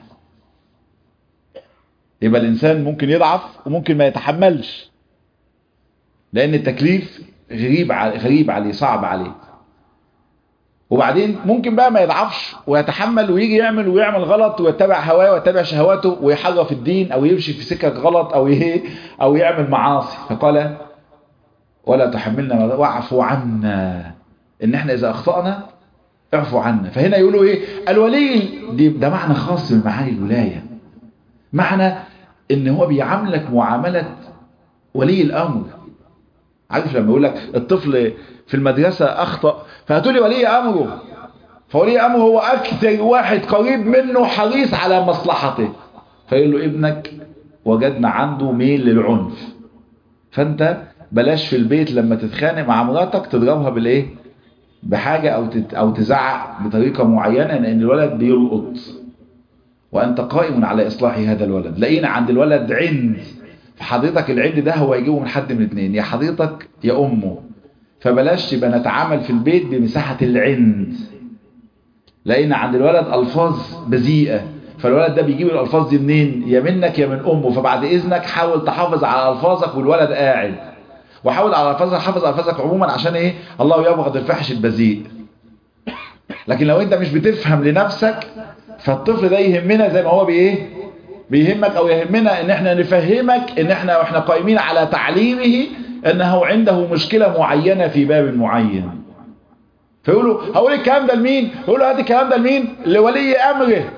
يبقى الإنسان ممكن يضعف وممكن ما يتحملش لأن التكليف غريب غريب عليه صعب عليه وبعدين ممكن بقى ما يضعفش ويتحمل ويجي يعمل ويعمل غلط ويتبع هواه ويتبع شهواته ويحرف الدين او يمشي في سكك غلط او يه او يعمل معاصي فقال ولا تحملنا واعفو عنا ان احنا اذا اخطأنا اعفو عنا فهنا يقولوا ايه الولي دي ده معنى خاص من معاني الولاية معنى ان هو بيعاملك معاملة ولي الامر عارف لما يقول لك الطفل في المدرسة اخطأ فهتقولي ولي امره فولي امره هو اكثر واحد قريب منه حريص على مصلحته فيقول له ابنك وجدنا عنده ميل للعنف فانت بلاش في البيت لما تتخانق مع مراتك تضربها بالايه بحاجة أو أو تزعق بطريقة معينة لأن الولد بيلقط وأنت قائم على إصلاح هذا الولد لقينا عند الولد عند فحضرتك العند ده هو يجيبه من حد من اتنين يا حضرتك يا أمه فبلاش يبقى نتعامل في البيت بمساحة العند لقينا عند الولد ألفاظ بذيئة فالولد ده بيجيب الألفاظ دي منين يا منك يا من أمه فبعد إذنك حاول تحافظ على ألفاظك والولد قاعد وحاول على الفاظك حافظ على الفاظك عموما عشان ايه الله يبغض الفحش البذيء لكن لو انت مش بتفهم لنفسك فالطفل ده يهمنا زي ما هو بايه بيهمك او يهمنا ان احنا نفهمك ان احنا واحنا قائمين على تعليمه انه عنده مشكلة معينة في باب معين فيقولوا هقول الكلام ده لمين يقولوا هات الكلام ده لمين لولي امره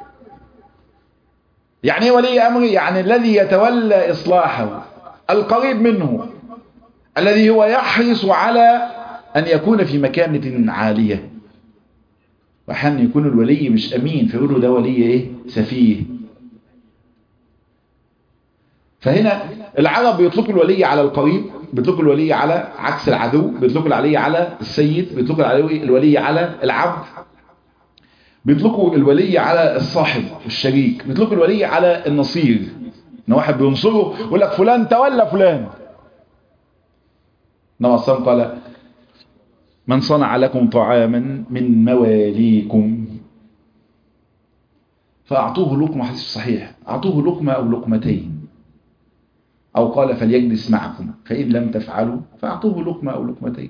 يعني ايه ولي امره يعني الذي يتولى اصلاحه القريب منه الذي هو يحرص على ان يكون في مكانة عالية واحيانا يكون الولي مش امين فيقولوا ده ولي ايه سفيه فهنا العرب بيطلقوا الولي على القريب بيطلقوا الولي على عكس العدو بيطلقوا الولي على السيد بيطلقوا الولي على العبد بيطلقوا الولي على الصاحب الشريك بيطلقوا الولي على النصير ان واحد بينصره يقول لك فلان تولى فلان انما الصلاه قال من صنع لكم طعاما من مواليكم فاعطوه لقمه حديث صحيح اعطوه لقمه او لقمتين أو قال فليجلس معكم فإن لم تفعلوا فأعطوه لقمة أو لقمتين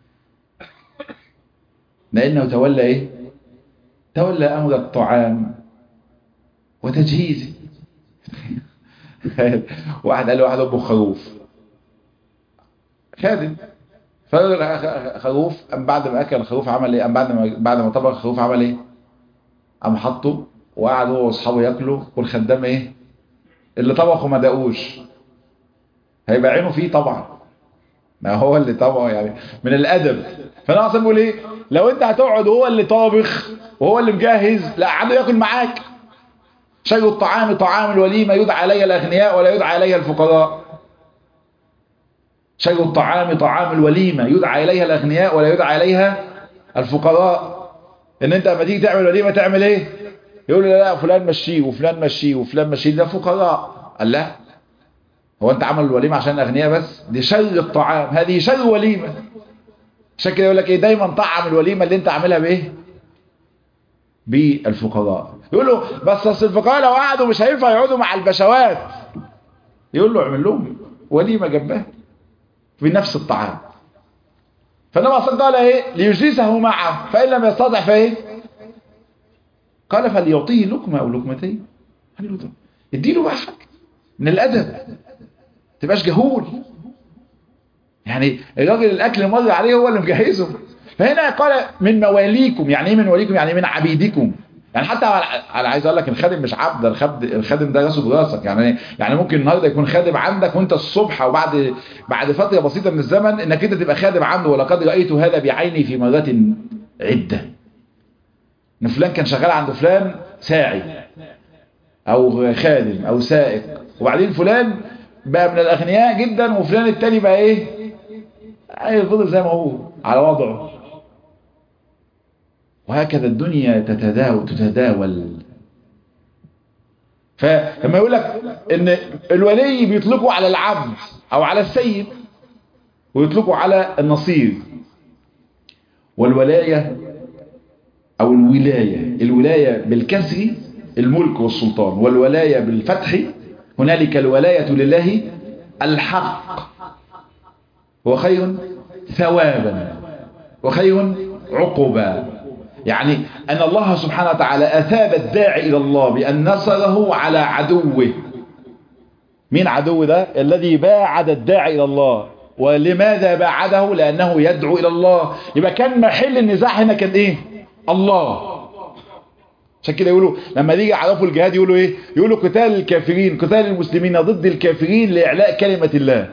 لأنه تولى إيه؟ تولى أمر الطعام وتجهيزه واحد قال له واحد أبو خروف خادم فالخروف أم بعد ما أكل الخروف عمل إيه؟ أم بعد ما بعد ما طبخ الخروف عمل إيه؟ أم حطه وقعد هو وأصحابه ياكلوا والخدام إيه؟ اللي طبخه ما دقوش هيبقى عينه فيه طبعا ما هو اللي طبعا يعني من الادب فانا اصلا بقول ايه لو انت هتقعد وهو اللي طابخ وهو اللي مجهز لا قعده ياكل معاك شيء الطعام طعام الوليمه يدعى علي الاغنياء ولا يدعى علي الفقراء شيء الطعام طعام الوليمه يدعى اليها الاغنياء ولا يدعى عليها الفقراء ان انت لما تيجي تعمل وليمه تعمل ايه يقول لا لا فلان مشيه وفلان مشيه وفلان مشيه ده فقراء قال لا هو انت عمل الوليمة عشان الاغنياء بس دي شر الطعام هذه شر وليمة عشان كده يقول لك ايه دايما طعم الوليمة اللي انت عاملها بايه بالفقراء يقول له بس اصل الفقراء لو قعدوا مش هينفع يقعدوا مع البشوات يقول له اعمل لهم وليمة جنبها بنفس الطعام فانما اصلا قال ايه ليجلسه معه فان لم يستطع فايه قال فليعطيه لقمة او لقمتين اديله بقى حاجه من الادب تبقاش جهول يعني الراجل الاكل مر عليه هو اللي مجهزه فهنا قال من مواليكم يعني ايه من مواليكم يعني من عبيدكم يعني حتى انا عايز اقول لك الخادم مش عبد الخادم ده راسه براسك يعني يعني ممكن النهارده يكون خادم عندك وانت الصبح وبعد بعد فتره بسيطه من الزمن انك انت تبقى خادم عنده ولقد رايت هذا بعيني في مرات عده ان فلان كان شغال عند فلان ساعي او خادم او سائق وبعدين فلان بقى من الاغنياء جدا وفلان التاني بقى ايه هيفضل زي ما هو على وضعه وهكذا الدنيا تتداول تتداول فلما يقول لك ان الولي بيطلقوا على العبد او على السيد ويطلقوا على النصير والولاية او الولاية الولاية بالكسر الملك والسلطان والولاية بالفتح هنالك الولاية لله الحق وخير ثوابا وخير عقبا يعني أن الله سبحانه وتعالى أثاب الداعي إلى الله بأن نصره على عدوه مين عدو ده الذي باعد الداعي إلى الله ولماذا باعده لأنه يدعو إلى الله يبقى كان محل النزاع هنا كان إيه الله عشان كده يقولوا لما يجي يعرفوا الجهاد يقولوا ايه يقولوا قتال الكافرين قتال المسلمين ضد الكافرين لاعلاء كلمة الله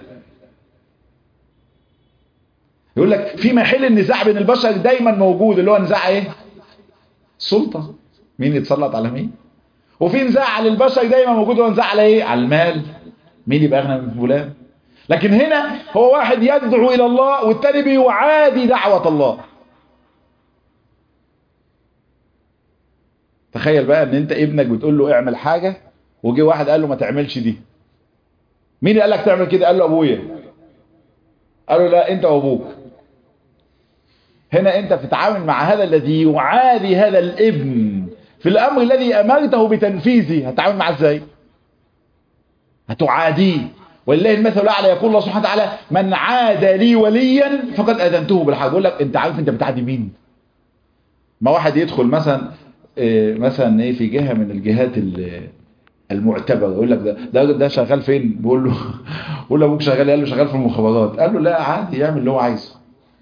يقول لك في محل النزاع بين البشر دايما موجود اللي هو نزاع ايه سلطة مين يتسلط على مين وفي نزاع للبشر دايما موجود هو نزاع على ايه على المال مين يبقى اغنى من فلان لكن هنا هو واحد يدعو الى الله والتاني بيعادي دعوة الله تخيل بقى ان انت ابنك بتقول له اعمل حاجة وجي واحد قال له ما تعملش دي مين اللي قال لك تعمل كده قال له ابويا قال له لا انت وابوك هنا انت بتتعامل مع هذا الذي يعادي هذا الابن في الامر الذي امرته بتنفيذه هتتعامل معاه ازاي هتعاديه ولله المثل الاعلى يقول الله سبحانه وتعالى من عاد لي وليا فقد اذنته بالحرب يقول لك انت عارف انت بتعادي مين ما واحد يدخل مثلا إيه مثلا ايه في جهه من الجهات المعتبره يقول لك ده ده, ده شغال فين بيقول له بيقول له ابوك شغال قال له شغال في المخابرات قال له لا عادي يعمل اللي هو عايزه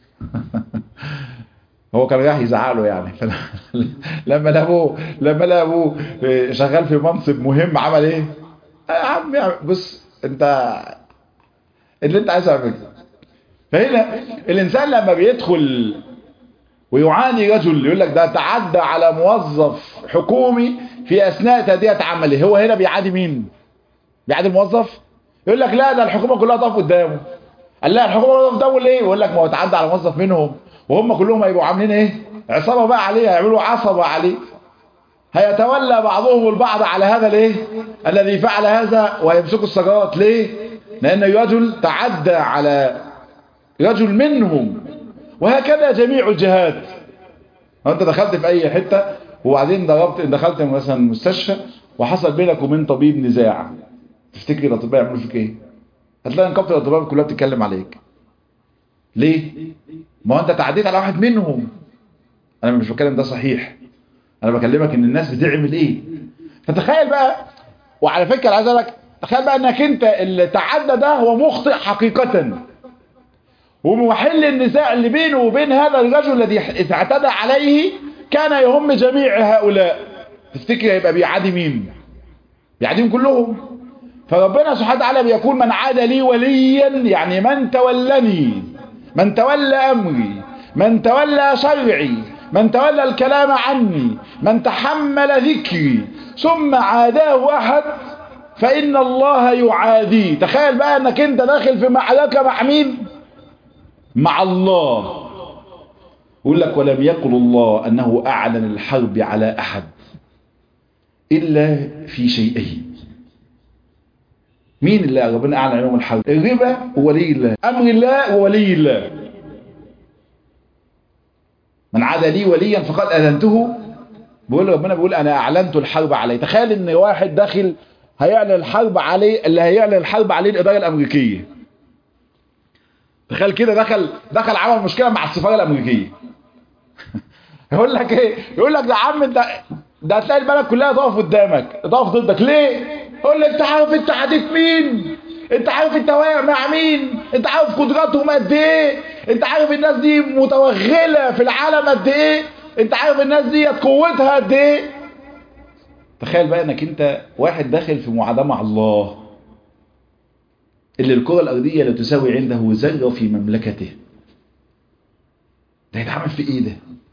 هو كان رايح يزعق له يعني لما لقى لما لقى ابوه شغال في منصب مهم عمل ايه يا عم بص انت اللي انت عايزه اعمله فهنا الانسان لما بيدخل ويعاني رجل يقول لك ده تعدى على موظف حكومي في اثناء تاديه عمله هو هنا بيعادي مين بيعادي الموظف يقول لك لا ده الحكومه كلها تقف قدامه قال لا الحكومه كلها تقف قدامه ليه يقول لك ما هو تعدى على موظف منهم وهم كلهم هيبقوا عاملين ايه عصابه بقى عليه هيعملوا عصبه عليه هيتولى بعضهم البعض على هذا الايه الذي فعل هذا ويمسكوا السجارات ليه لان رجل تعدى على رجل منهم وهكذا جميع الجهات انت دخلت في اي حتة وبعدين ضربت دخلت مثلا مستشفى وحصل بينك وبين طبيب نزاع تفتكر الاطباء يعملوا فيك ايه هتلاقي نقابه الاطباء كلها بتتكلم عليك ليه ما هو انت تعديت على واحد منهم انا مش بتكلم ده صحيح انا بكلمك ان الناس بتعمل ايه فتخيل بقى وعلى فكره عايز اقول لك تخيل بقى انك انت اللي تعدى ده هو مخطئ حقيقه ومحل النزاع اللي بينه وبين هذا الرجل الذي اعتدى عليه كان يهم جميع هؤلاء تفتكر هيبقى بيعادي مين بيعاديهم كلهم فربنا سبحانه وتعالى بيقول من عاد لي وليا يعني من تولني من تولى امري من تولى شرعي من تولى الكلام عني من تحمل ذكري ثم عاداه احد فان الله يعاديه تخيل بقى انك انت داخل في معركه مع مين مع الله يقول لك ولم يقل الله أنه أعلن الحرب على أحد إلا في شيئين مين اللي ربنا أعلن يوم الحرب الربا وولي الله أمر الله وولي الله من عاد لي وليا فقد أذنته بيقول ربنا بيقول أنا أعلنت الحرب عليه تخيل إن واحد داخل هيعلن الحرب عليه اللي هيعلن الحرب عليه الإدارة الأمريكية تخيل كده دخل دخل عمل مشكله مع السفاره الامريكيه يقول لك ايه يقول لك ده عم انت ده هتلاقي البلد كلها تقف قدامك تقف ضدك ليه يقول لك انت عارف انت عاديت مين انت عارف انت واقع مع مين انت عارف قدراتهم قد ايه انت عارف الناس دي متوغله في العالم قد ايه انت عارف الناس دي قوتها قد ايه تخيل بقى انك انت واحد داخل في معاداه مع الله اللي الكرة الأرضية لا تساوي عنده ذرة في مملكته ده يتعمل في ايه ده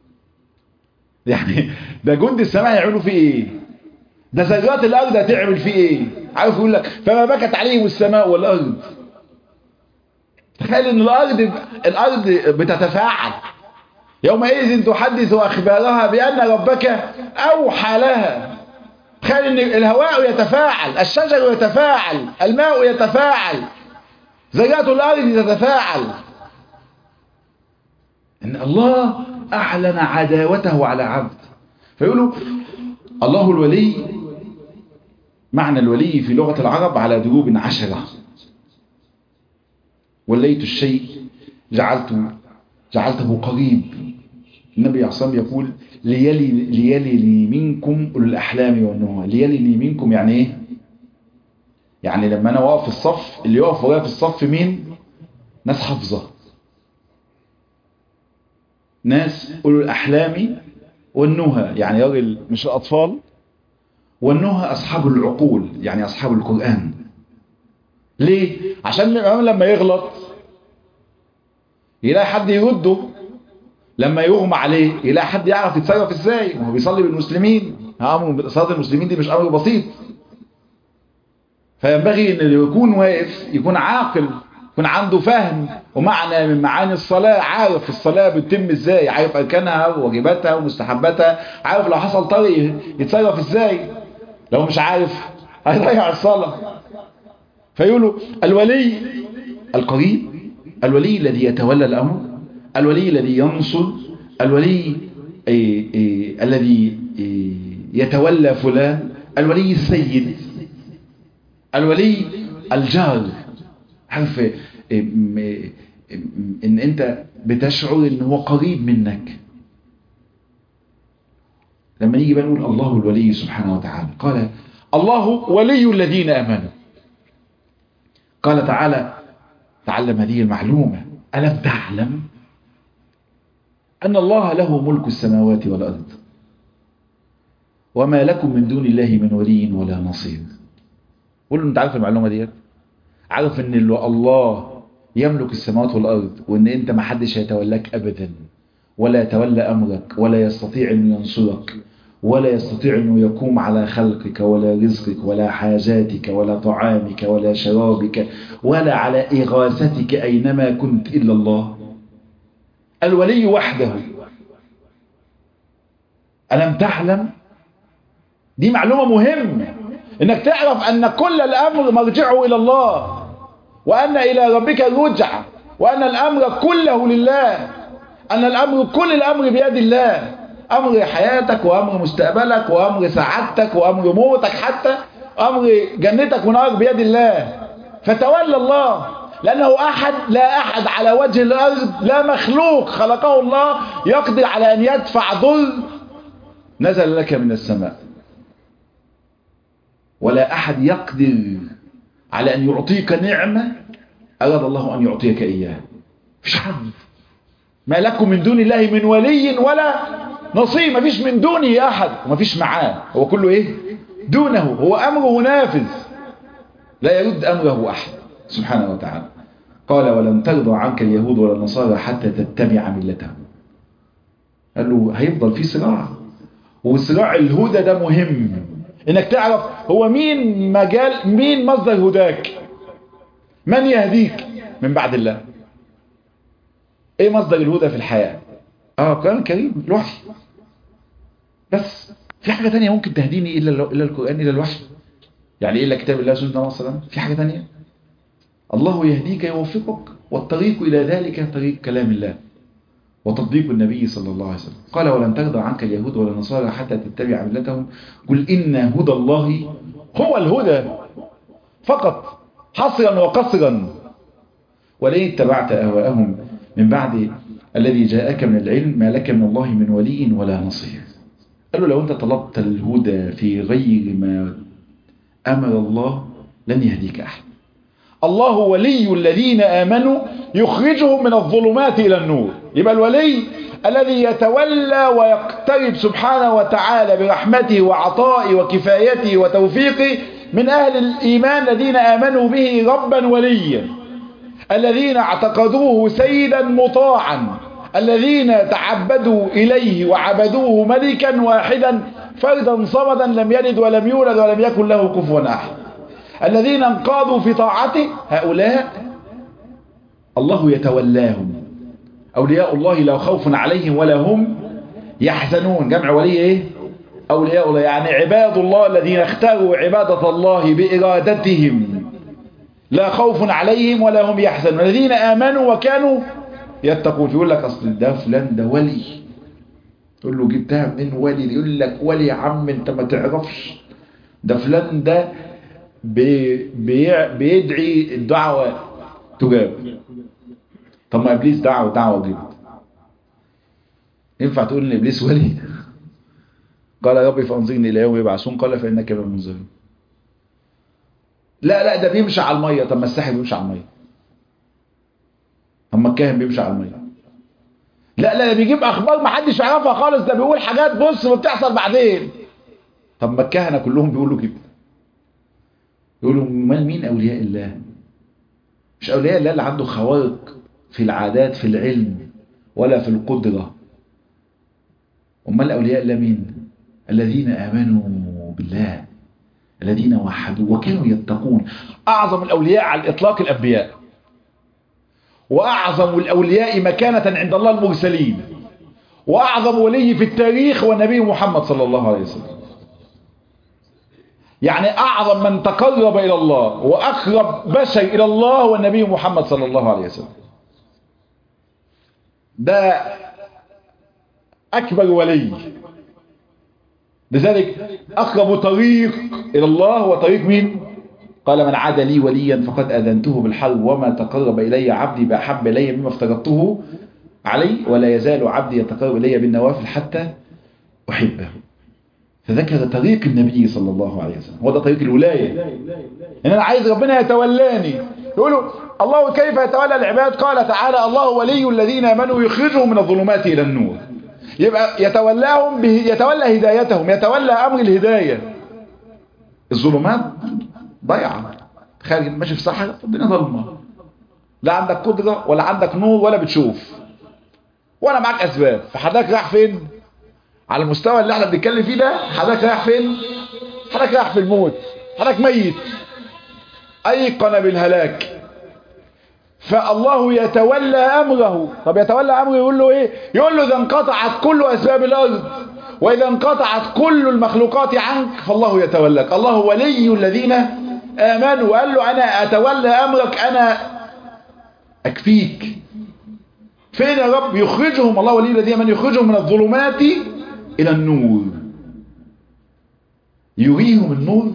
يعني ده جند السماء يعملوا فيه ايه ده ذرات الأرض هتعمل فيه ايه عارف يقول لك فما بكت عليهم السماء والأرض تخيل ان الأرض الأرض بتتفاعل يومئذ تحدث أخبارها بأن ربك أوحى لها تخيل ان الهواء يتفاعل الشجر يتفاعل الماء يتفاعل ذرات الارض تتفاعل ان الله اعلن عداوته على عبد فيقولوا الله الولي معنى الولي في لغة العرب على دروب عشرة وليت الشيء جعلته جعلته قريب النبي عليه الصلاة والسلام يقول ليلي, ليلي لي منكم أولو الأحلام والنهى ليلي لي منكم يعني إيه يعني لما أنا واقف في الصف اللي يقف ورايا في الصف مين ناس حافظة ناس أولو الأحلام والنهى يعني راجل مش الأطفال والنهى أصحاب العقول يعني أصحاب القرآن ليه عشان الإمام لما يغلط يلاقي حد يرده لما يغمى عليه يلاقي حد يعرف يتصرف ازاي وهو بيصلي بالمسلمين امر صلاه المسلمين دي مش امر بسيط فينبغي ان اللي يكون واقف يكون عاقل يكون عنده فهم ومعنى من معاني الصلاة عارف الصلاة بتتم ازاي عارف اركانها وواجباتها ومستحباتها عارف لو حصل طريق يتصرف ازاي لو مش عارف هيضيع الصلاة فيقولوا الولي القريب الولي الذي يتولى الامر الولي الذي ينصر الولي إيه إيه الذي إيه يتولى فلان الولي السيد الولي الجار عارف ان انت بتشعر ان هو قريب منك لما نيجي بقى نقول الله الولي سبحانه وتعالى قال الله ولي الذين امنوا قال تعالى تعلم هذه المعلومة ألم تعلم أن الله له ملك السماوات والأرض وما لكم من دون الله من ولي ولا نصير قول له انت عارف المعلومة ديت عارف ان الله يملك السماوات والأرض وان انت ما حدش هيتولاك أبدا ولا يتولى أمرك ولا يستطيع أن ينصرك ولا يستطيع أنه يقوم على خلقك ولا رزقك ولا حاجاتك ولا طعامك ولا شرابك ولا على إغاثتك أينما كنت إلا الله الولي وحده ألم تعلم دي معلومة مهمة إنك تعرف أن كل الأمر مرجعه إلى الله وأن إلى ربك الرجع وأن الأمر كله لله أن الأمر كل الأمر بيد الله أمر حياتك وأمر مستقبلك وأمر سعادتك وأمر موتك حتى أمر جنتك ونارك بيد الله فتولى الله لأنه أحد لا أحد على وجه الأرض لا مخلوق خلقه الله يقدر على أن يدفع ضر نزل لك من السماء ولا أحد يقدر على أن يعطيك نعمة أراد الله أن يعطيك إياها مش حد ما لكم من دون الله من ولي ولا نصيب ما فيش من دونه أحد وما فيش معاه هو كله إيه دونه هو أمره نافذ لا يرد أمره أحد سبحانه وتعالى قال ولن ترضى عنك اليهود ولا النصارى حتى تتبع ملتهم قال له هيفضل في صراع وصراع الهدى ده مهم انك تعرف هو مين مجال مين مصدر هداك من يهديك من بعد الله ايه مصدر الهدى في الحياة اه القرآن الكريم الوحي بس في حاجة تانية ممكن تهديني إلا, إلا القرآن إلا الوحي يعني إلا كتاب الله سنة الله وسلم في حاجة تانية الله يهديك يوفقك والطريق إلى ذلك طريق كلام الله وتطبيق النبي صلى الله عليه وسلم قال ولن ترضى عنك اليهود ولا النصارى حتى تتبع ملتهم قل إن هدى الله هو الهدى فقط حصرا وقصرا ولئن اتبعت أهواءهم من بعد الذي جاءك من العلم ما لك من الله من ولي ولا نصير قال له لو أنت طلبت الهدى في غير ما أمر الله لن يهديك أحد الله ولي الذين آمنوا يخرجهم من الظلمات إلى النور يبقى الولي الذي يتولى ويقترب سبحانه وتعالى برحمته وعطائه وكفايته وتوفيقه من أهل الإيمان الذين آمنوا به ربا وليا الذين اعتقدوه سيدا مطاعا الذين تعبدوا إليه وعبدوه ملكا واحدا فردا صمدا لم يلد ولم يولد ولم يكن له كفوا أحد الذين انقادوا في طاعته هؤلاء الله يتولاهم أولياء الله لا خوف عليهم ولا هم يحزنون جمع ولي إيه أولياء الله يعني عباد الله الذين اختاروا عبادة الله بإرادتهم لا خوف عليهم ولا هم يحزنون الذين آمنوا وكانوا يتقون يقول لك أصل ده فلان ده ولي تقول له جبتها من ولي يقول لك ولي يا عم انت ما تعرفش ده فلان ده بي بي بيدعي الدعوة تجاب طب ما ابليس دعا ودعوة جبت ينفع تقول ان ابليس ولي قال يا ربي فانظرني الى يوم يبعثون قال فانك من المنظرين لا لا ده بيمشي على الميه طب ما الساحر بيمشي على الميه طب ما الكاهن بيمشي على الميه لا لا ده بيجيب اخبار ما حدش يعرفها خالص ده بيقول حاجات بص بتحصل بعدين طب ما الكهنه كلهم بيقولوا كده يقولوا امال مين اولياء الله مش اولياء الله اللي عنده خوارق في العادات في العلم ولا في القدره امال اولياء الله مين الذين امنوا بالله الذين وحدوا وكانوا يتقون اعظم الاولياء على الاطلاق الانبياء واعظم الاولياء مكانه عند الله المرسلين واعظم ولي في التاريخ هو النبي محمد صلى الله عليه وسلم يعني أعظم من تقرب إلى الله وأقرب بشر إلى الله هو النبي محمد صلى الله عليه وسلم ده أكبر ولي لذلك أقرب طريق إلى الله هو طريق مين؟ قال من عاد لي وليا فقد أذنته بالحرب وما تقرب إلي عبدي بأحب إلي مما افترضته علي ولا يزال عبدي يتقرب إلي بالنوافل حتى أحبه فذكر طريق النبي صلى الله عليه وسلم هو ده طريق الولاية إن أنا عايز ربنا يتولاني يقولوا الله كيف يتولى العباد قال تعالى الله ولي الذين آمنوا يخرجهم من الظلمات إلى النور يبقى يتولاهم به يتولى هدايتهم يتولى أمر الهداية الظلمات ضيعة خارج ماشي في صحراء الدنيا ظلمة لا عندك قدرة ولا عندك نور ولا بتشوف ولا معاك أسباب فحضرتك رايح فين على المستوى اللي احنا بنتكلم فيه ده حضرتك رايح فين حضرتك رايح في الموت حضرتك ميت أيقن بالهلاك فالله يتولى أمره طب يتولى أمره يقول له إيه يقول له إذا انقطعت كل أسباب الأرض وإذا انقطعت كل المخلوقات عنك فالله يتولاك الله ولي الذين آمنوا وقال له أنا أتولى أمرك أنا أكفيك فين يا رب يخرجهم الله ولي الذين آمنوا يخرجهم من الظلمات إلى النور يريهم النور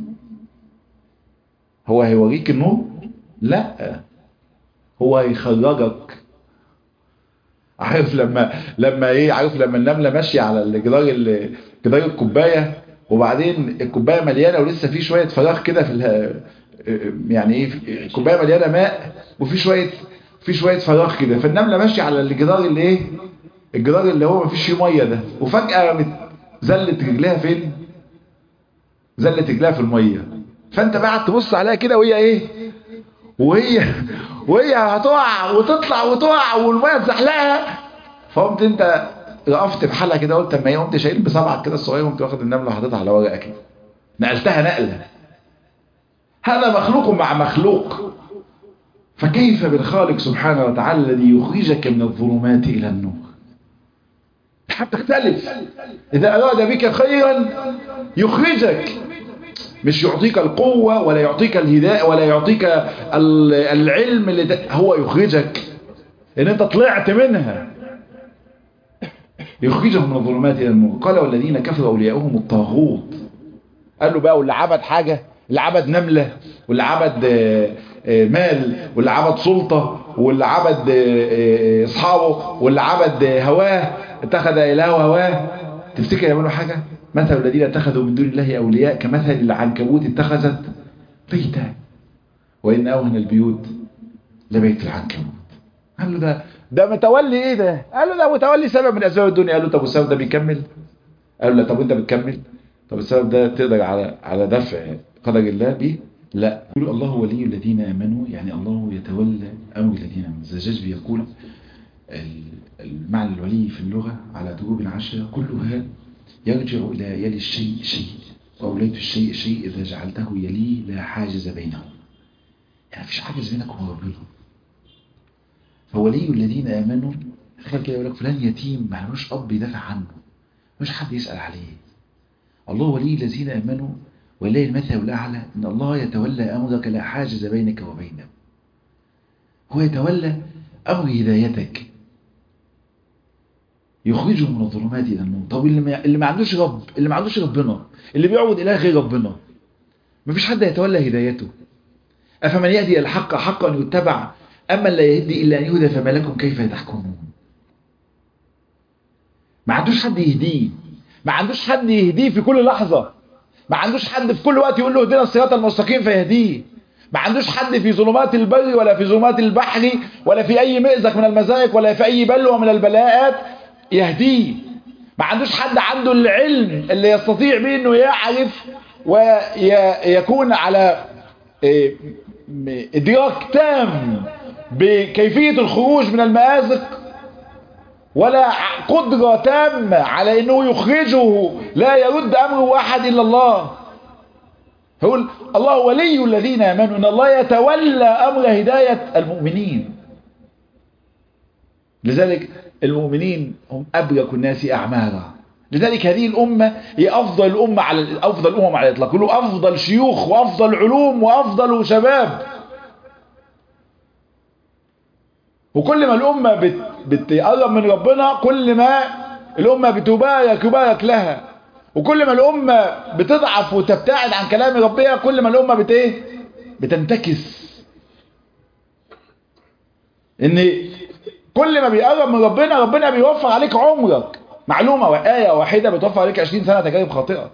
هو هيوريك النور لا هو هيخرجك عارف لما لما ايه عارف لما النمله ماشيه على الجدار جدار الكوبايه وبعدين الكوبايه مليانه ولسه في شويه فراغ كده في يعني ايه الكوبايه مليانه ماء وفي شويه في شويه فراغ كده فالنمله ماشيه على الجدار اللي ايه الجدار اللي هو مفيش فيه ميه ده وفجاه زلت رجلها فين زلت رجلها في الميه فانت بقى تبص عليها كده وهي ايه وهي وهي هتقع وتطلع وتقع والميه تزحلقها فقمت انت وقفت بحالها كده قلت اما هي قمت شايل بصبعك كده الصغير قمت واخد النمله وحاططها على ورقه كده نقلتها نقله هذا مخلوق مع مخلوق فكيف بالخالق سبحانه وتعالى الذي يخرجك من الظلمات الى النور تختلف اذا اراد بك خيرا يخرجك مش يعطيك القوة ولا يعطيك الهداء ولا يعطيك العلم اللي هو يخرجك ان انت طلعت منها يخرجهم من الظلمات الى النور قال والذين كفروا اولياؤهم الطاغوت قال له بقى واللي عبد حاجة اللي عبد نملة واللي عبد مال واللي عبد سلطة واللي عبد اصحابه واللي عبد هواه اتخذ اله هواه تفتكر يعملوا حاجة مثل الذين اتخذوا من دون الله أولياء كمثل العنكبوت اتخذت بيتا وإن أوهن البيوت لبيت العنكبوت قال له ده ده متولي ايه ده قال له ده متولي سبب من أسباب الدنيا قال له طب والسبب ده بيكمل قال له لا طب وانت بتكمل طب السبب ده تقدر على على دفع قدر الله بيه لا يقول الله ولي الذين آمنوا يعني الله يتولى أمر الذين آمنوا الزجاج بيقول المعنى الولي في اللغة على دروب عشرة كلها يرجع إلى يلي الشيء شيء وأوليت الشيء شيء إذا جعلته يلي لا حاجز بينهم يعني مفيش حاجز بينك وبين ربنا فولي الذين آمنوا تخيل كده يقول لك فلان يتيم ما لهوش أب يدافع عنه مش حد يسأل عليه الله ولي الذين آمنوا ولله المثل الأعلى إن الله يتولى أمرك لا حاجز بينك وبينه هو يتولى أمر هدايتك يخرجه من الظلمات الى النور طب اللي ما, اللي ما عندوش رب اللي ما عندوش ربنا اللي بيعبد اله غير ربنا مفيش حد يتولى هدايته افمن يهدي الحق حقا يتبع اما لا يهدي الا ان يهدى فما لكم كيف تحكمون ما عندوش حد يهديه ما عندوش حد يهديه في كل لحظة ما عندوش حد في كل وقت يقول له اهدنا الصراط المستقيم فيهديه ما عندوش حد في ظلمات البر ولا في ظلمات البحر ولا في اي مأزق من المزائق ولا في اي بلوى من البلاءات يهديه ما عندوش حد عنده العلم اللي يستطيع به انه يعرف ويكون على ادراك تام بكيفية الخروج من المآزق ولا قدرة تامة على انه يخرجه لا يرد امره احد الا الله يقول الله ولي الذين امنوا ان الله يتولى امر هداية المؤمنين لذلك المؤمنين هم أبرك الناس أعمارا لذلك هذه الأمة هي أفضل الأمة على أفضل الأمم على الإطلاق كله أفضل شيوخ وأفضل علوم وأفضل شباب وكل ما الأمة بت... بتقرب من ربنا كل ما الأمة بتبارك يبارك لها وكل ما الأمة بتضعف وتبتعد عن كلام ربها كل ما الأمة بت ايه بتنتكس ان كل ما بيقرب من ربنا ربنا بيوفر عليك عمرك معلومة وآية واحدة بتوفر عليك 20 سنة تجارب خاطئة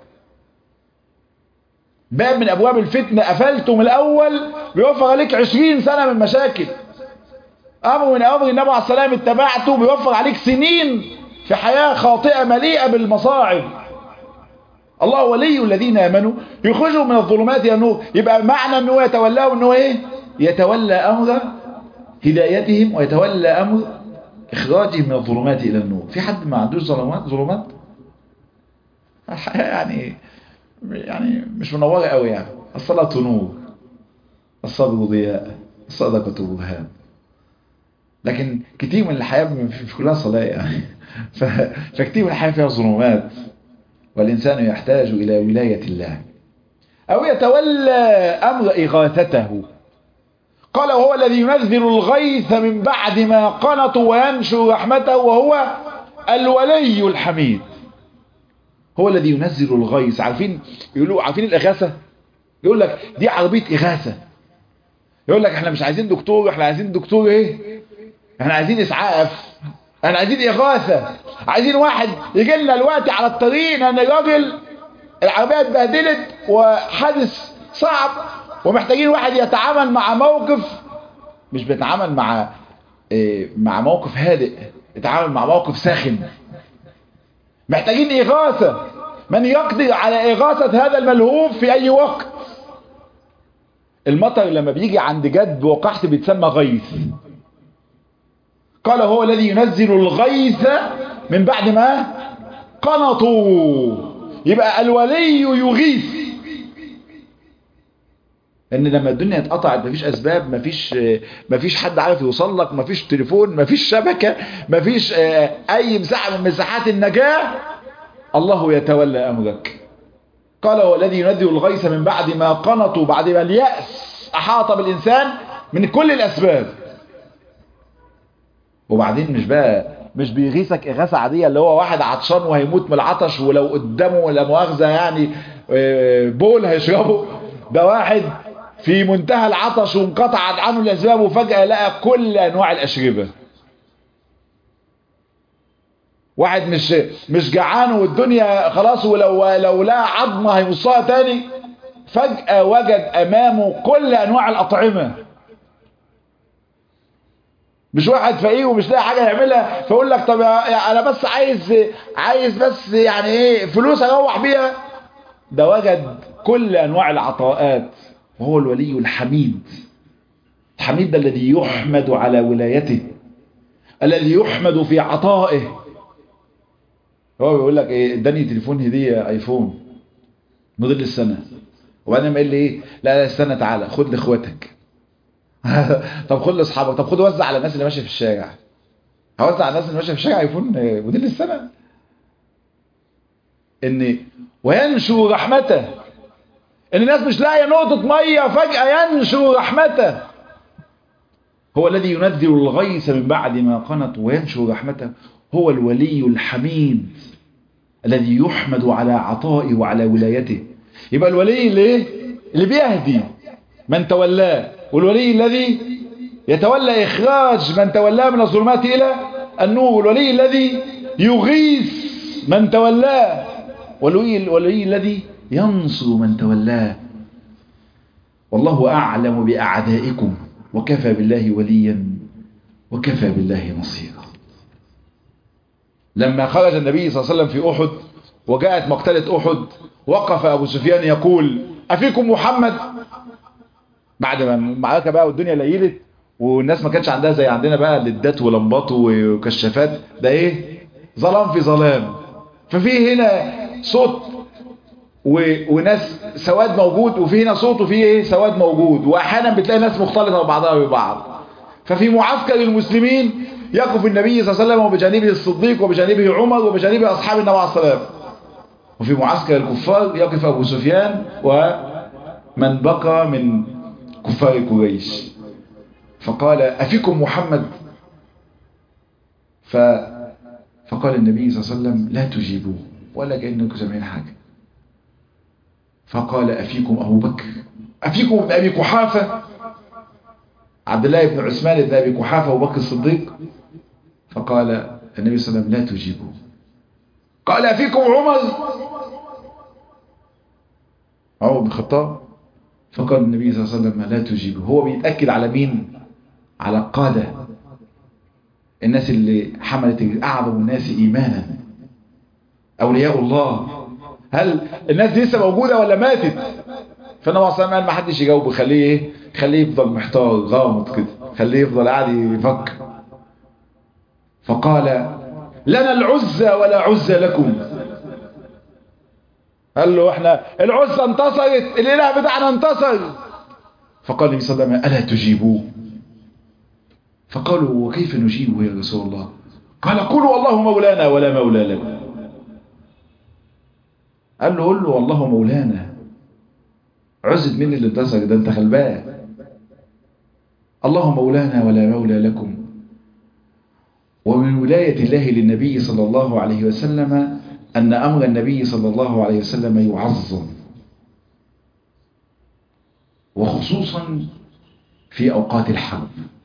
باب من أبواب الفتنة قفلته من الأول بيوفر عليك 20 سنة من مشاكل أمر من أمر النبي عليه السلام اتبعته بيوفر عليك سنين في حياة خاطئة مليئة بالمصاعب الله ولي الذين آمنوا يخرجوا من الظلمات إلى النور يبقى معنى أنه يتولاه أنه إيه يتولى أمر هدايتهم ويتولى أمر إخراجهم من الظلمات إلى النور في حد ما عندوش ظلمات ظلمات الحياة يعني يعني مش منورة قوي يعني الصلاة نور الصبر ضياء الصدقة برهان لكن كتير من الحياة مش كلها صلاة يعني فكتير من الحياة فيها ظلمات والإنسان يحتاج إلى ولاية الله أو يتولى أمر إغاثته قال وهو الذي ينزل الغيث من بعد ما قنطوا وينشر رحمته وهو الولي الحميد هو الذي ينزل الغيث عارفين يقولوا عارفين الإغاثة يقول لك دي عربية إغاثة يقول لك احنا مش عايزين دكتور احنا عايزين دكتور ايه احنا عايزين اسعاف احنا عايزين إغاثة عايزين واحد يجي لنا الوقت على الطريق ان الراجل العربية اتبهدلت وحادث صعب ومحتاجين واحد يتعامل مع موقف مش بيتعامل مع إيه مع موقف هادئ يتعامل مع موقف ساخن محتاجين إغاثة من يقدر على إغاثة هذا الملهوف في أي وقت المطر لما بيجي عند جد وقحط بيتسمى غيث قال هو الذي ينزل الغيث من بعد ما قنطوا يبقى الولي يغيث ان لما الدنيا اتقطعت مفيش اسباب مفيش مفيش حد عارف يوصل لك مفيش تليفون مفيش شبكة مفيش اي مساحة من مساحات النجاة الله يتولى امرك قال هو الذي ينزل الغيث من بعد ما قنطوا بعد ما اليأس احاط بالانسان من كل الاسباب وبعدين مش بقى مش بيغيثك إغاثة عادية اللي هو واحد عطشان وهيموت من العطش ولو قدامه لا مؤاخذة يعني بول هيشربه ده واحد في منتهى العطش وانقطعت عنه الأسباب وفجأة لقى كل أنواع الأشربة واحد مش مش جعان والدنيا خلاص ولو لو لقى عظمة هيمصها تاني فجأة وجد أمامه كل أنواع الأطعمة مش واحد فقير ومش لاقي حاجة يعملها فيقول لك طب انا بس عايز عايز بس يعني ايه فلوس اروح بيها ده وجد كل انواع العطاءات وهو الولي الحميد الحميد ده الذي يحمد على ولايته الذي يحمد في عطائه هو بيقول لك ايه اداني تليفون هدية ايفون موديل السنة وبعدين ما قال لي ايه لا لا استنى تعالى خد لاخواتك طب خد لاصحابك طب خد وزع على الناس اللي ماشيه في الشارع هوزع على الناس اللي ماشيه في الشارع يكون موديل السنه ان وينشو رحمته ان الناس مش لاقيه نقطه ميه فجاه ينشو رحمته هو الذي ينزل الغيث من بعد ما قنط وينشو رحمته هو الولي الحميد الذي يحمد على عطائه وعلى ولايته يبقى الولي اللي ايه اللي بيهدي من تولاه والولي الذي يتولى إخراج من تولاه من الظلمات إلى النور والولي الذي يغيث من تولاه والولي, والولي الذي ينصر من تولاه والله أعلم بأعدائكم وكفى بالله وليا وكفى بالله نصيرا لما خرج النبي صلى الله عليه وسلم في أحد وجاءت مقتلة أحد وقف أبو سفيان يقول أفيكم محمد بعد ما المعركة بقى والدنيا ليلت والناس ما كانش عندها زي عندنا بقى لدات ولمبات وكشافات ده ايه ظلام في ظلام ففي هنا صوت و... وناس سواد موجود وفي هنا صوت وفي ايه سواد موجود واحيانا بتلاقي ناس مختلطة بعضها ببعض ففي معسكر المسلمين يقف النبي صلى الله عليه وسلم وبجانبه الصديق وبجانبه عمر وبجانبه اصحاب النبي عليه الصلاه وفي معسكر الكفار يقف ابو سفيان ومن بقى من كفار قريش فقال أفيكم محمد ف... فقال النبي صلى الله عليه وسلم لا تجيبوه ولا كأنكم سامعين حاجة فقال أفيكم أبو بكر أفيكم ابن أبي كحافة عبد الله بن عثمان بن أبي كحافة وبكر الصديق فقال النبي صلى الله عليه وسلم لا تجيبوا قال أفيكم عمر عمر بن الخطاب فقال النبي صلى الله عليه وسلم لا تجيبوا هو بيتأكد على مين على القادة الناس اللي حملت أعظم الناس إيمانا أولياء الله هل الناس دي لسه موجودة ولا ماتت فانا وصلا قال ما حدش يجاوبه خليه ايه خليه يفضل محتار غامض كده خليه يفضل قاعد يفكر فقال لنا العزة ولا عزة لكم قال له احنا العزة انتصرت الاله بتاعنا انتصر فقال النبي صلى الله عليه وسلم الا تجيبوه فقالوا وكيف نجيبه يا رسول الله قال قولوا والله مولانا ولا مولى لكم قال له قول له والله مولانا عزت مين اللي انتصر ده انت خلبان الله مولانا ولا مولى لكم ومن ولاية الله للنبي صلى الله عليه وسلم أن أمر النبي صلى الله عليه وسلم يعظم وخصوصا في أوقات الحرب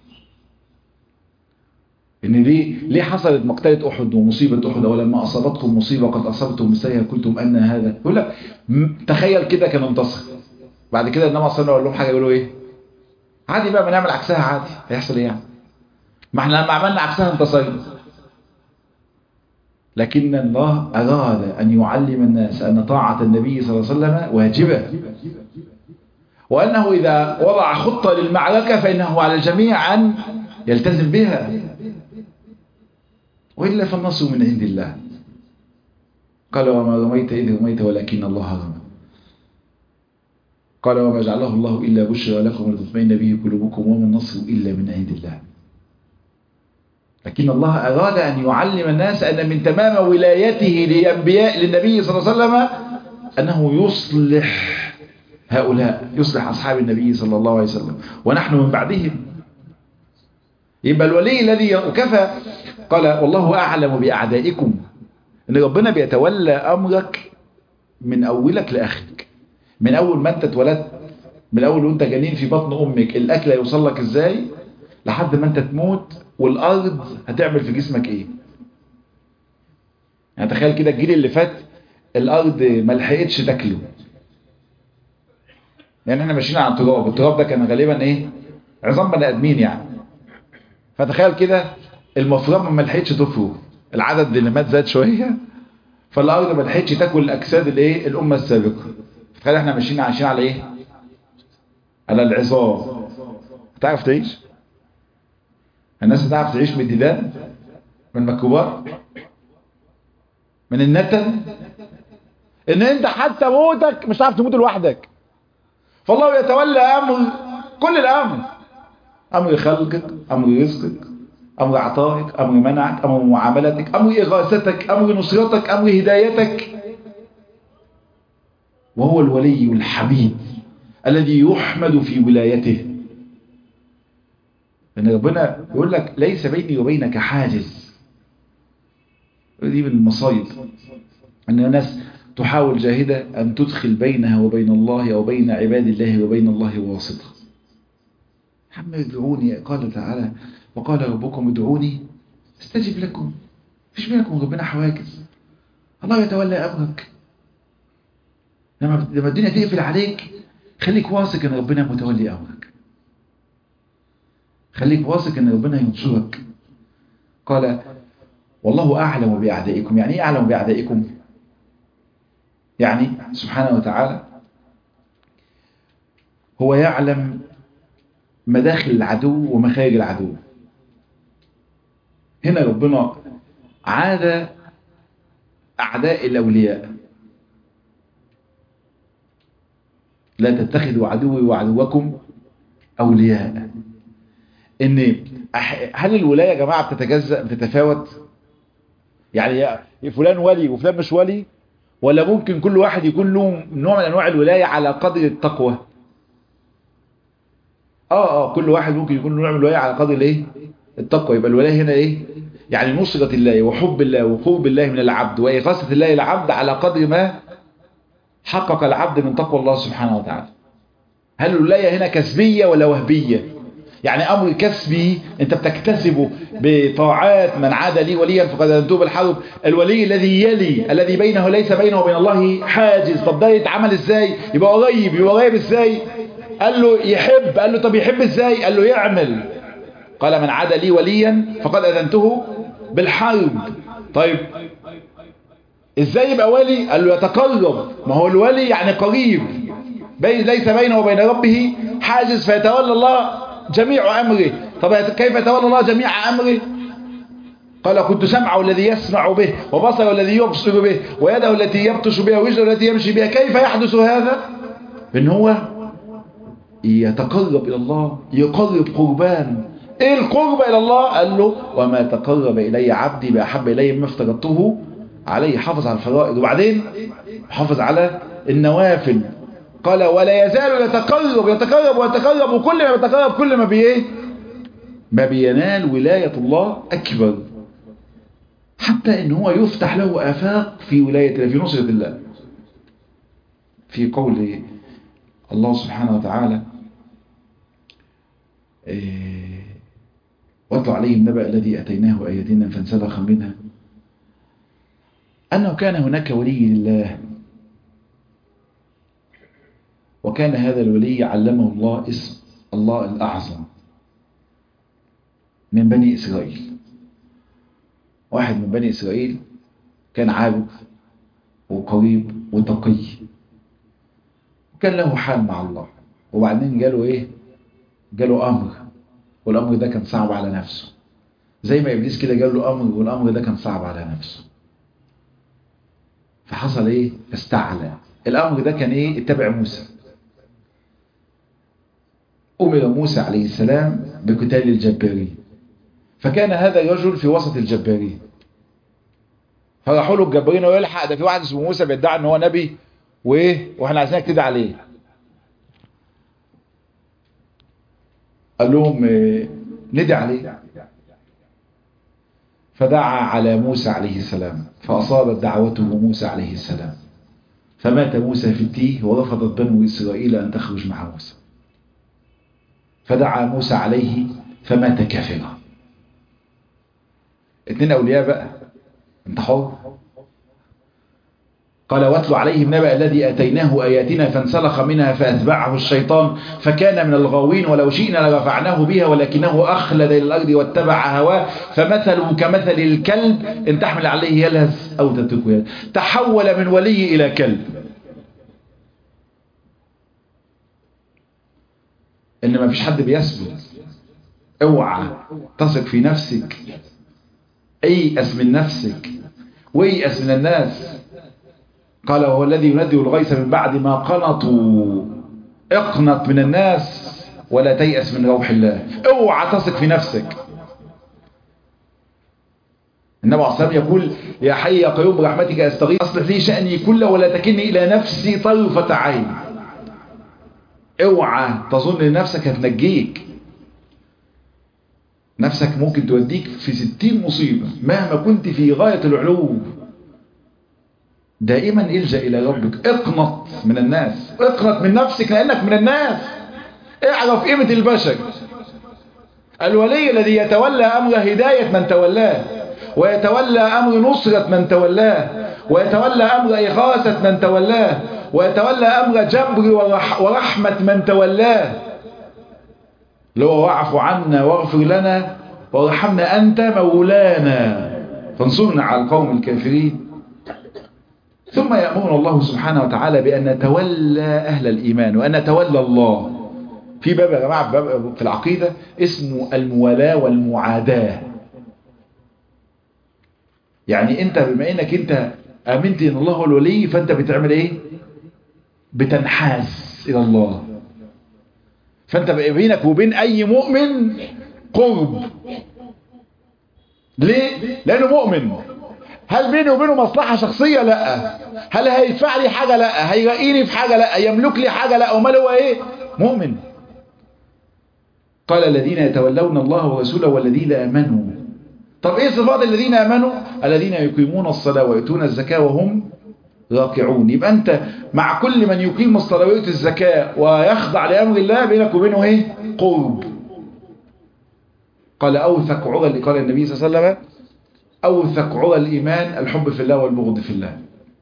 ان ليه ليه حصلت مقتله احد ومصيبه احد ولما اصابتكم مصيبه قد اصبتم مثلها قلتم ان هذا يقول لك تخيل كده كان انتصر بعد كده النبي صلى الله عليه وسلم يقول لهم حاجه يقولوا ايه عادي بقى ما نعمل عكسها عادي هيحصل ايه يعني ما احنا لما عملنا عكسها انتصرنا لكن الله اراد ان يعلم الناس ان طاعه النبي صلى الله عليه وسلم واجبه وانه اذا وضع خطه للمعركه فانه على الجميع ان يلتزم بها وإلا فالنصر من عند الله قال وما رميت إذ رميت ولكن الله رمى قال وما جعله الله إلا بشرى لكم ولتطمئن به قلوبكم وما النصر إلا من عند الله لكن الله أراد أن يعلم الناس أن من تمام ولايته لأنبياء للنبي صلى الله عليه وسلم أنه يصلح هؤلاء يصلح أصحاب النبي صلى الله عليه وسلم ونحن من بعدهم يبقى الولي الذي وكفى قال والله أعلم بأعدائكم إن ربنا بيتولى أمرك من أولك لآخرك من أول ما أنت اتولدت من أول وأنت جنين في بطن أمك الأكل هيوصل لك إزاي لحد ما أنت تموت والأرض هتعمل في جسمك إيه يعني تخيل كده الجيل اللي فات الأرض ما لحقتش تاكله يعني احنا ماشيين على التراب التراب ده كان غالبا ايه عظام بني ادمين يعني فتخيل كده المفرمه ما لحقتش تفرغ العدد اللي مات زاد شويه فالارض ما لحقتش تاكل الاجساد الايه الامه السابقه تخيل احنا ماشيين عايشين على ايه على العظام هتعرف تعيش الناس هتعرف تعيش من الديدان من المكوبات من النتن ان انت حتى موتك مش هتعرف تموت لوحدك فالله يتولى امر كل الامر امر خلقك امر رزقك امر عطائك امر منعك امر معاملتك امر اغاثتك امر نصرتك امر هدايتك وهو الولي الحميد الذي يحمد في ولايته لان ربنا يقول لك ليس بيني وبينك حاجز دي من المصايب ان الناس تحاول جاهدة أن تدخل بينها وبين الله أو بين عباد الله وبين الله واسطة حمد ادعوني قال تعالى وقال ربكم ادعوني استجب لكم فيش بينكم ربنا حواجز الله يتولى أمرك لما لما الدنيا تقفل عليك خليك واثق ان ربنا متولي امرك خليك واثق ان ربنا ينصرك قال والله اعلم باعدائكم يعني ايه اعلم باعدائكم يعني سبحانه وتعالى هو يعلم مداخل العدو ومخارج العدو هنا ربنا عاد أعداء الأولياء لا تتخذوا عدوي وعدوكم أولياء إن هل الولاية يا جماعة بتتجزأ بتتفاوت يعني فلان ولي وفلان مش ولي ولا ممكن كل واحد يكون له نوع من انواع الولاية على قدر التقوى اه اه كل واحد ممكن يكون له نوع من الولاية على قدر الايه التقوى يبقى الولاية هنا ايه يعني نصرة الله وحب الله وقرب الله من العبد وإغاثة الله العبد على قدر ما حقق العبد من تقوى الله سبحانه وتعالى هل الولاية هنا كسبية ولا وهبية يعني أمر كسبي أنت بتكتسبه بطاعات من عاد لي وليا فقد أنتوب الحرب الولي الذي يلي الذي بينه ليس بينه وبين الله حاجز طب ده يتعمل إزاي يبقى قريب يبقى قريب إزاي قال له يحب قال له طب يحب إزاي قال له يعمل قال من عاد لي وليا فقد أذنته بالحرب طيب ازاي يبقى ولي قال له يتقرب ما هو الولي يعني قريب بين ليس بينه وبين ربه حاجز فيتولى الله جميع أمره طب كيف يتولى الله جميع أمره قال كنت سمعه الذي يسمع به وبصره الذي يبصر به ويده التي يبطش بها ورجله التي يمشي بها كيف يحدث هذا ان هو يتقرب إلى الله يقرب قربان ايه القرب إلى الله قال له وما تقرب إلي عبدي بأحب إلي مما افترضته عليه حافظ على الفرائض وبعدين حافظ على النوافل قال ولا يزال يتقرب يتقرب ويتقرب وكل ما يتقرب كل ما بيه ما بينال ولاية الله أكبر حتى ان هو يفتح له آفاق في ولاية الله في نصرة الله في قول الله سبحانه وتعالى واتل عليهم نبأ الذي أتيناه آياتنا فانسلخ منها أنه كان هناك ولي لله وكان هذا الولي علمه الله اسم الله الأعظم من بني إسرائيل واحد من بني إسرائيل كان عابد وقريب وتقي وكان له حال مع الله وبعدين جاله ايه جاله أمر والأمر ده كان صعب على نفسه زي ما إبليس كده جاله أمر والأمر ده كان صعب على نفسه فحصل ايه فاستعلى الأمر ده كان ايه اتبع موسى أمر موسى عليه السلام بقتال الجبارين فكان هذا الرجل في وسط الجبارين فراحوا له الجبارين ويلحق ده في واحد اسمه موسى بيدعي ان هو نبي وايه واحنا عايزينك تدعي عليه قال لهم ندعي عليه فدعا على موسى عليه السلام فأصابت دعوته موسى عليه السلام فمات موسى في التيه ورفضت بنو إسرائيل أن تخرج مع موسى فدعا موسى عليه فمات كافرا اتنين أولياء بقى انت حر قال واتل عليهم نبأ الذي أتيناه آياتنا فانسلخ منها فأتبعه الشيطان فكان من الغاوين ولو شئنا لرفعناه بها ولكنه أخلد إلى الأرض واتبع هواه فمثله كمثل الكلب إن تحمل عليه يلهث أو تتركه يلهث تحول من ولي إلى كلب إن ما فيش حد بيثبت اوعى تثق في نفسك ايأس من نفسك ويأس من الناس قال هو الذي ينزل الغيث من بعد ما قنطوا اقنط من الناس ولا تيأس من روح الله اوعى تثق في نفسك النبي عليه الصلاة والسلام يقول يا حي يا قيوم برحمتك استغيث اصلح لي شأني كله ولا تكلني الى نفسي طرفة عين اوعى تظن ان نفسك هتنجيك نفسك ممكن توديك في ستين مصيبة مهما كنت في غاية العلو دائما الجأ إلى ربك اقنط من الناس اقنط من نفسك لأنك من الناس اعرف قيمة البشر الولي الذي يتولى أمر هداية من تولاه ويتولى أمر نصرة من تولاه ويتولى أمر إغاثة من تولاه ويتولى أمر جبر ورح ورحمة من تولاه لو واعف عنا واغفر لنا وارحمنا أنت مولانا فانصرنا على القوم الكافرين ثم يأمرنا الله سبحانه وتعالى بأن نتولى أهل الإيمان وأن نتولى الله في باب يا جماعة باب في العقيدة اسمه الموالاة والمعاداة يعني انت بما انك انت امنت ان الله هو الولي فانت بتعمل ايه بتنحاز الى الله فانت بينك وبين اي مؤمن قرب ليه لانه مؤمن هل بيني وبينه مصلحة شخصية لا هل هيدفع لي حاجة لا هيرقيني في حاجة لا يملك لي حاجة لا امال هو ايه مؤمن قال الذين يتولون الله ورسوله والذين امنوا طب ايه صفات الذين امنوا الذين يقيمون الصلاة ويؤتون الزكاة وهم راكعون يبقى انت مع كل من يقيم الصلوات الزكاة ويخضع لأمر الله بينك وبينه ايه قرب قال أوثق عرى قال النبي صلى الله عليه وسلم أوثق عرى الإيمان الحب في الله والبغض في الله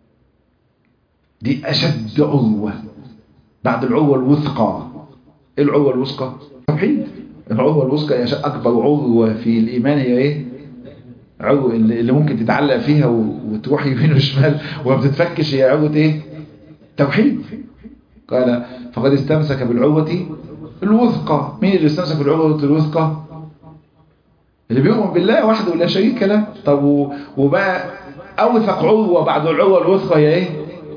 دي أشد عروة بعد العروة الوثقى ايه العروة الوثقى توحيد العروة الوثقى هي أكبر عروة في الإيمان هي ايه عروة اللي ممكن تتعلق فيها وتروح يمين وشمال وما بتتفكش هي عروة ايه توحيد قال فقد استمسك بالعروة الوثقى مين اللي استمسك بالعروة الوثقى اللي بيؤمن بالله وحده لا شريك له طب وبقى أوثق عروة بعد العروة الوثقى هي ايه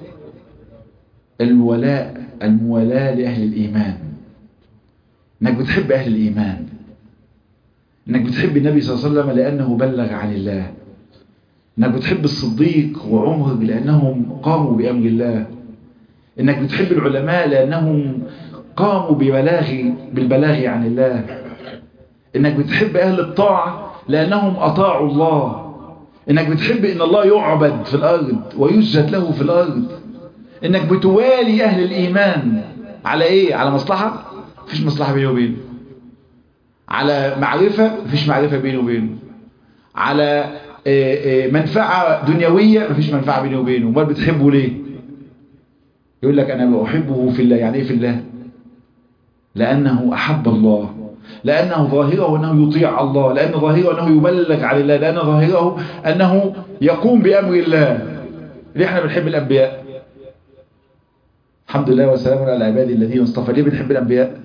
الولاء المولاة لأهل الإيمان انك بتحب أهل الإيمان انك بتحب النبي صلى الله عليه وسلم لأنه بلغ عن الله انك بتحب الصديق وعمر لأنهم قاموا بأمر الله انك بتحب العلماء لأنهم قاموا ببلاغ بالبلاغ عن الله انك بتحب أهل الطاعة لأنهم أطاعوا الله انك بتحب ان الله يعبد في الأرض ويسجد له في الأرض انك بتوالي أهل الإيمان على ايه على مصلحة مفيش مصلحة بينه وبينه على معرفة مفيش معرفة بينه وبينه على منفعة دنيوية مفيش منفعة بينه وبينه امال بتحبه ليه يقول لك أنا أحبه في الله يعني إيه في الله لأنه أحب الله لأنه ظاهره أنه يطيع الله لأن ظاهره أنه يبلغ عن الله لأن ظاهره أنه يقوم بأمر الله ليه احنا بنحب الأنبياء الحمد لله وسلام على عبادي الذين اصطفى ليه بنحب الأنبياء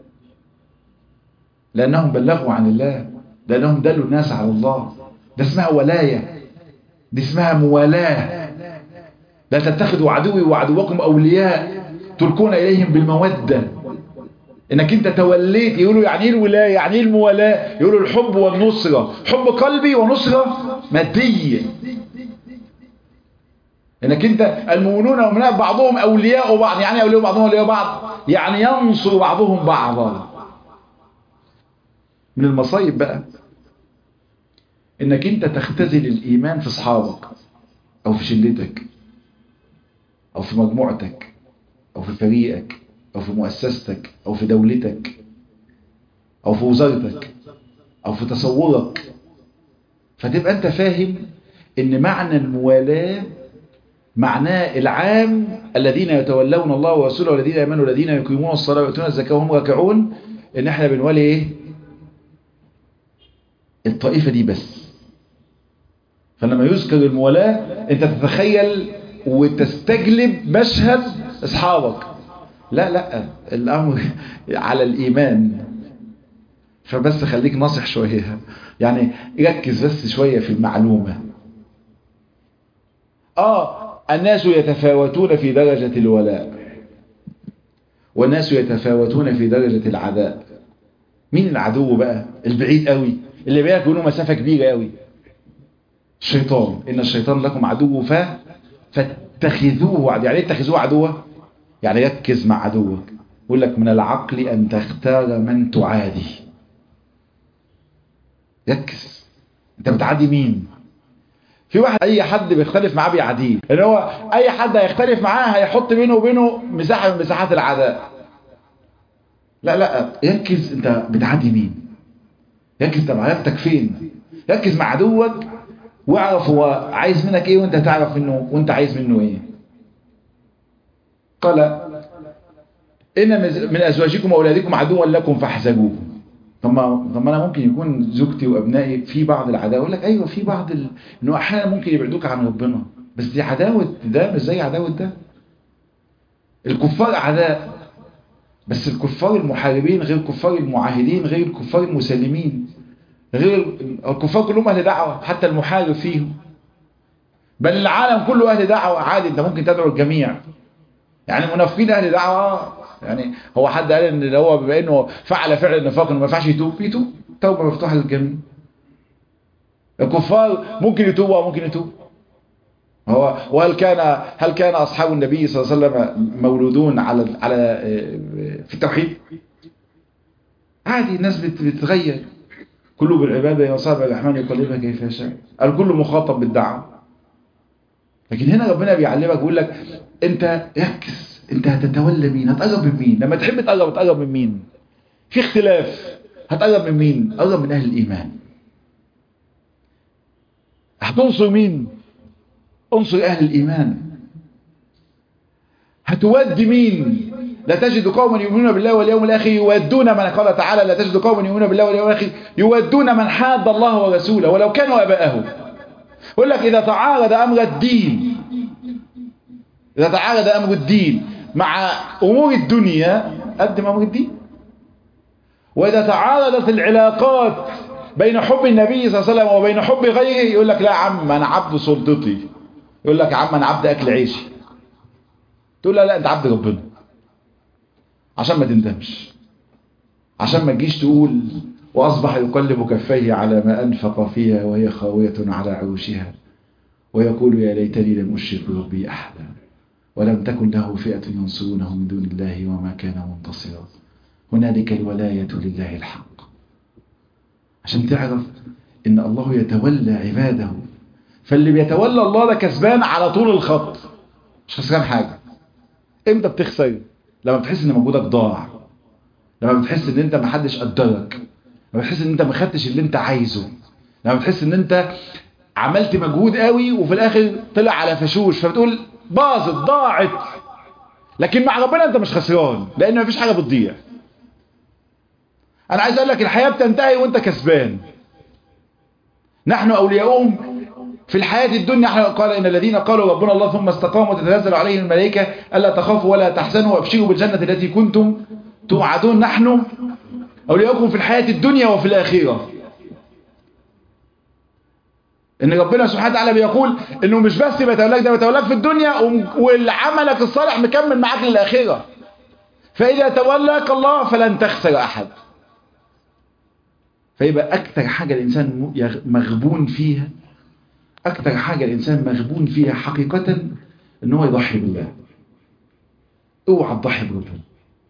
لأنهم بلغوا عن الله لأنهم دلوا الناس على الله ده اسمها ولاية دي اسمها موالاه لا تتخذوا عدوي وعدوكم أولياء تلقون إليهم بالمودة انك انت توليت يقولوا يعني ايه الولاية يعني ايه الموالاة يقولوا الحب والنصرة حب قلبي ونصرة مادية انك انت المؤمنون والمؤمنات بعضهم اولياء بعض يعني اولياء بعضهم اولياء بعض يعني ينصر بعضهم بعضا من المصايب بقى انك انت تختزل الايمان في اصحابك او في شلتك او في مجموعتك او في فريقك او في مؤسستك او في دولتك او في وزارتك او في تصورك فتبقى انت فاهم ان معنى الموالاة معناه العام الذين يتولون الله ورسوله والذين امنوا الذين يقيمون الصلاة ويؤتون الزكاة وهم راكعون ان احنا بنولي ايه الطائفة دي بس فلما يذكر الموالاة انت تتخيل وتستجلب مشهد اصحابك لا لا الامر على الايمان فبس خليك ناصح شوية يعني ركز بس شوية في المعلومة اه الناس يتفاوتون في درجة الولاء والناس يتفاوتون في درجة العداء مين العدو بقى البعيد قوي اللي بينك وبينه مسافة كبيرة قوي الشيطان ان الشيطان لكم عدو ف فاتخذوه عدو يعني ايه اتخذوه عدوة يعني ركز مع عدوك يقول لك من العقل ان تختار من تعادي ركز انت بتعادي مين في واحد اي حد بيختلف معاه بيعاديه لان هو اي حد هيختلف معاه هيحط بينه وبينه مساحه من مساحات العداء لا لا ركز انت بتعادي مين ركز انت معرفتك فين ركز مع عدوك واعرف هو عايز منك ايه وانت تعرف منه وانت عايز منه ايه قال ان من ازواجكم واولادكم عدوا لكم فاحزجوه طب ما طب ما انا ممكن يكون زوجتي وابنائي في بعض العداوه اقول لك ايوه في بعض ال... انه احيانا ممكن يبعدوك عن ربنا بس دي عداوه ده مش زي عداوه ده الكفار اعداء بس الكفار المحاربين غير الكفار المعاهدين غير الكفار المسلمين غير الكفار كلهم اهل دعوه حتى المحارب فيهم بل العالم كله اهل دعوه عادي انت ممكن تدعو الجميع يعني المنافقين اهل دعوه يعني هو حد قال ان هو بما انه فعل فعل النفاق انه ما ينفعش يتوب يتوب توبه مفتوحه للجميع الكفار ممكن يتوبوا او ممكن يتوب هو وهل كان هل كان اصحاب النبي صلى الله عليه وسلم مولودون على على في التوحيد عادي الناس بتتغير كله بالعباده يا صاحب الرحمن يقلبها كيف يشاء الكل مخاطب بالدعوه لكن هنا ربنا بيعلمك بيقول لك انت ركز انت هتتولى مين هتقرب من مين لما تحب تقرب تقرب من مين في اختلاف هتقرب من مين قرب من اهل الايمان هتنصر مين انصر اهل الايمان هتودي مين لا تجد قوما يؤمنون بالله واليوم الاخر يودون من قال تعالى لا تجد قوما يؤمنون بالله واليوم الاخر يودون من حاد الله ورسوله ولو كانوا اباءهم يقول لك اذا تعارض امر الدين اذا تعارض امر الدين مع امور الدنيا قدم امر الدين واذا تعارضت العلاقات بين حب النبي صلى الله عليه وسلم وبين حب غيره يقول لك لا يا عم انا عبد سلطتي يقول لك يا عم انا عبد اكل عيشي تقول لا لا انت عبد ربنا عشان ما تندمش عشان ما تجيش تقول واصبح يقلب كفيه على ما انفق فيها وهي خاويه على عروشها ويقول يا ليتني لم اشرك بربي احدا ولم تكن له فئه ينصرونه من دون الله وما كان منتصرا هنالك الولايه لله الحق عشان تعرف ان الله يتولى عباده فاللي بيتولى الله ده كسبان على طول الخط مش خسران حاجه امتى بتخسر لما بتحس ان مجهودك ضاع لما بتحس ان انت محدش قدرك لما بتحس ان انت ما خدتش اللي انت عايزه لما بتحس ان انت عملت مجهود قوي وفي الاخر طلع على فشوش فبتقول باظت ضاعت لكن مع ربنا انت مش خسران لان مفيش حاجه بتضيع انا عايز اقول لك الحياه بتنتهي وانت كسبان نحن اولياؤهم في الحياة الدنيا قال إن الذين قالوا ربنا الله ثم استقاموا تتنزل عليهم الملائكة ألا تخافوا ولا تحزنوا وابشروا بالجنة التي كنتم توعدون نحن أولياؤكم في الحياة الدنيا وفي الآخرة إن ربنا سبحانه وتعالى بيقول إنه مش بس بيتولاك ده بيتولاك في الدنيا والعملك الصالح مكمل معاك للآخرة فإذا تولاك الله فلن تخسر أحد فيبقى أكثر حاجة الإنسان مغبون فيها أكثر حاجة الإنسان مغبون فيها حقيقة إن هو يضحي بالله اوعى تضحي بربنا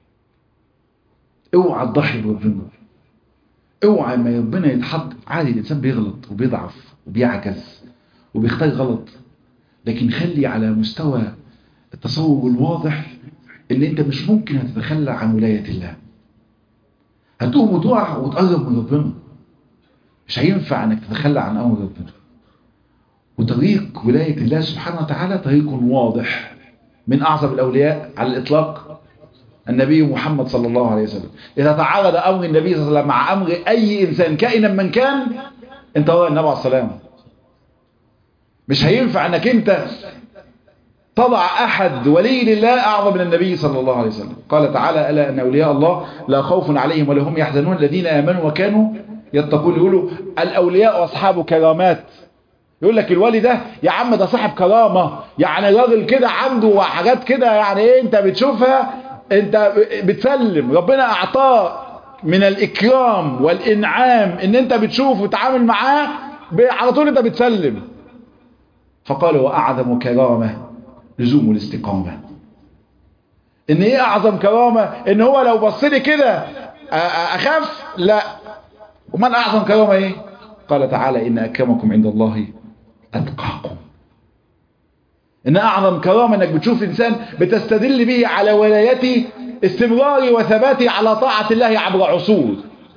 اوعى تضحي بربنا اوعى ما ربنا يتحط عادي الإنسان بيغلط وبيضعف وبيعجز وبيختار غلط لكن خلي على مستوى التصور الواضح ان انت مش ممكن هتتخلى عن ولاية الله هتقوم وتقع وتقرب من ربنا مش هينفع انك تتخلى عن امر ربنا وطريق ولاية الله سبحانه وتعالى طريق واضح من أعظم الأولياء على الإطلاق النبي محمد صلى الله عليه وسلم إذا تعارض أمر النبي صلى الله عليه وسلم مع أمر أي إنسان كائنا من كان أنت هو النبي عليه السلام مش هينفع أنك أنت تضع أحد ولي لله أعظم من النبي صلى الله عليه وسلم قال تعالى ألا أن أولياء الله لا خوف عليهم ولا هم يحزنون الذين آمنوا وكانوا يتقون يقولوا الأولياء وأصحاب كرامات يقول لك الولي ده يا عم ده صاحب كرامة يعني راجل كده عنده حاجات كده يعني ايه انت بتشوفها انت بتسلم ربنا اعطاه من الاكرام والانعام ان انت بتشوف وتعامل معاه على طول انت بتسلم فقال واعظم كرامة لزوم الاستقامة ان ايه اعظم كرامة ان هو لو بص لي كده اخاف لا ومن اعظم كرامة ايه قال تعالى ان اكرمكم عند الله أتقاكم إن أعظم كرامة أنك بتشوف إنسان بتستدل به على ولايته استمرار وثباته على طاعة الله عبر عصور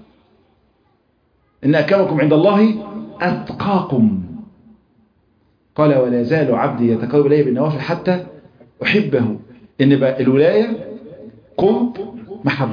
إن أكرمكم عند الله أتقاكم قال ولا يزال عبدي يتقرب إلي بالنوافل حتى أحبه إن بقى الولاية قرب محبة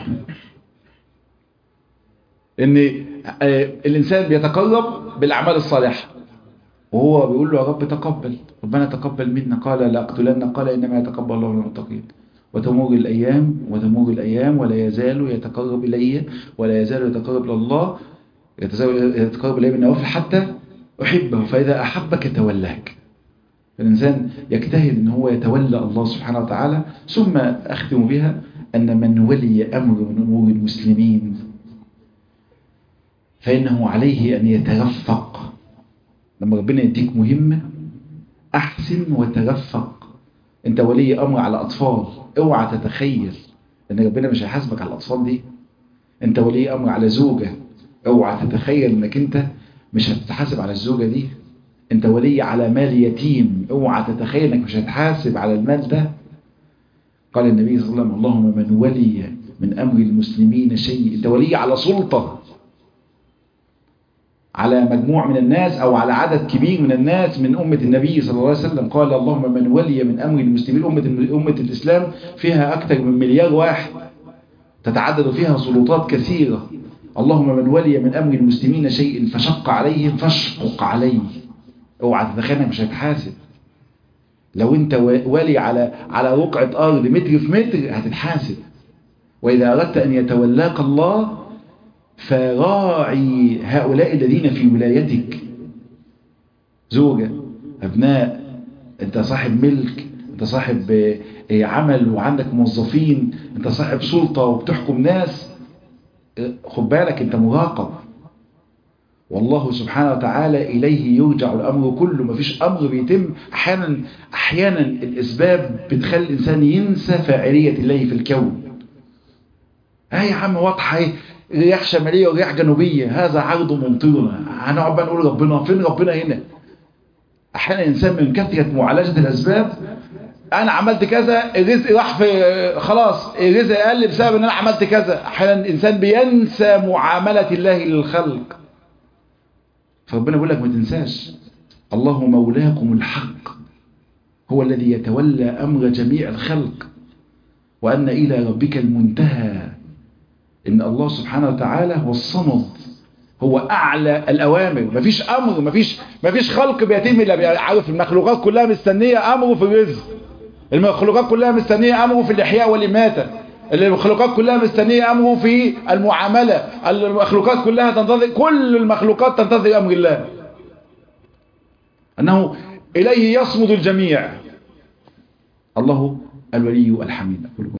إن الإنسان بيتقرب بالأعمال الصالحة وهو بيقول له يا رب تقبل ربنا تقبل منا قال لا أقتلن قال إنما يتقبل الله من المتقين وتمر الأيام وتمر الأيام ولا يزال يتقرب إلي ولا يزال يتقرب إلى الله يتقرب إلي بالنوافل حتى أحبه فإذا أحبك تولاك الإنسان يجتهد أن هو يتولى الله سبحانه وتعالى ثم أختم بها أن من ولي أمر من أمور المسلمين فإنه عليه أن يترفق لما ربنا يديك مهمة أحسن وترفق أنت ولي أمر على أطفال اوعى تتخيل أن ربنا مش هيحاسبك على الأطفال دي أنت ولي أمر على زوجة اوعى تتخيل أنك أنت مش هتتحاسب على الزوجة دي انت ولي على مال يتيم اوعى تتخيل انك مش هتحاسب على المال ده قال النبي صلى الله عليه وسلم اللهم من ولي من امر المسلمين شيء انت ولي على سلطة على مجموع من الناس او على عدد كبير من الناس من امة النبي صلى الله عليه وسلم قال اللهم من ولي من امر المسلمين امة امة الاسلام فيها اكثر من مليار واحد تتعدد فيها سلطات كثيرة اللهم من ولي من امر المسلمين شيء فشق عليهم فاشقق عليه اوعى تتخيل انك مش هتحاسب لو انت ولي على على رقعة ارض متر في متر هتتحاسب واذا اردت ان يتولاك الله فراعي هؤلاء الذين في ولايتك زوجة ابناء انت صاحب ملك انت صاحب عمل وعندك موظفين انت صاحب سلطة وبتحكم ناس خد بالك انت مراقب والله سبحانه وتعالى إليه يرجع الأمر كله مفيش أمر بيتم أحيانا, أحيانا الأسباب بتخلي الإنسان ينسى فاعلية الله في الكون ها يا عم واضحة رياح شمالية ورياح جنوبية هذا عرض ممطرنا هنقعد بقى نقول ربنا فين ربنا هنا أحيانا الإنسان من كثرة معالجة الأسباب أنا عملت كذا الرزق راح في خلاص الرزق قل بسبب أن أنا عملت كذا أحيانا الإنسان بينسى معاملة الله للخلق فربنا بيقول لك ما تنساش الله مولاكم الحق هو الذي يتولى أمر جميع الخلق وأن إلى ربك المنتهى إن الله سبحانه وتعالى هو الصمد هو أعلى الأوامر مفيش أمر مفيش, مفيش خلق بيتم إلا عارف المخلوقات كلها مستنية أمره في الرزق المخلوقات كلها مستنية أمره في الإحياء والإماتة المخلوقات كلها مستنية أمره في المعاملة المخلوقات كلها تنتظر كل المخلوقات تنتظر أمر الله أنه إليه يصمد الجميع الله الولي الحميد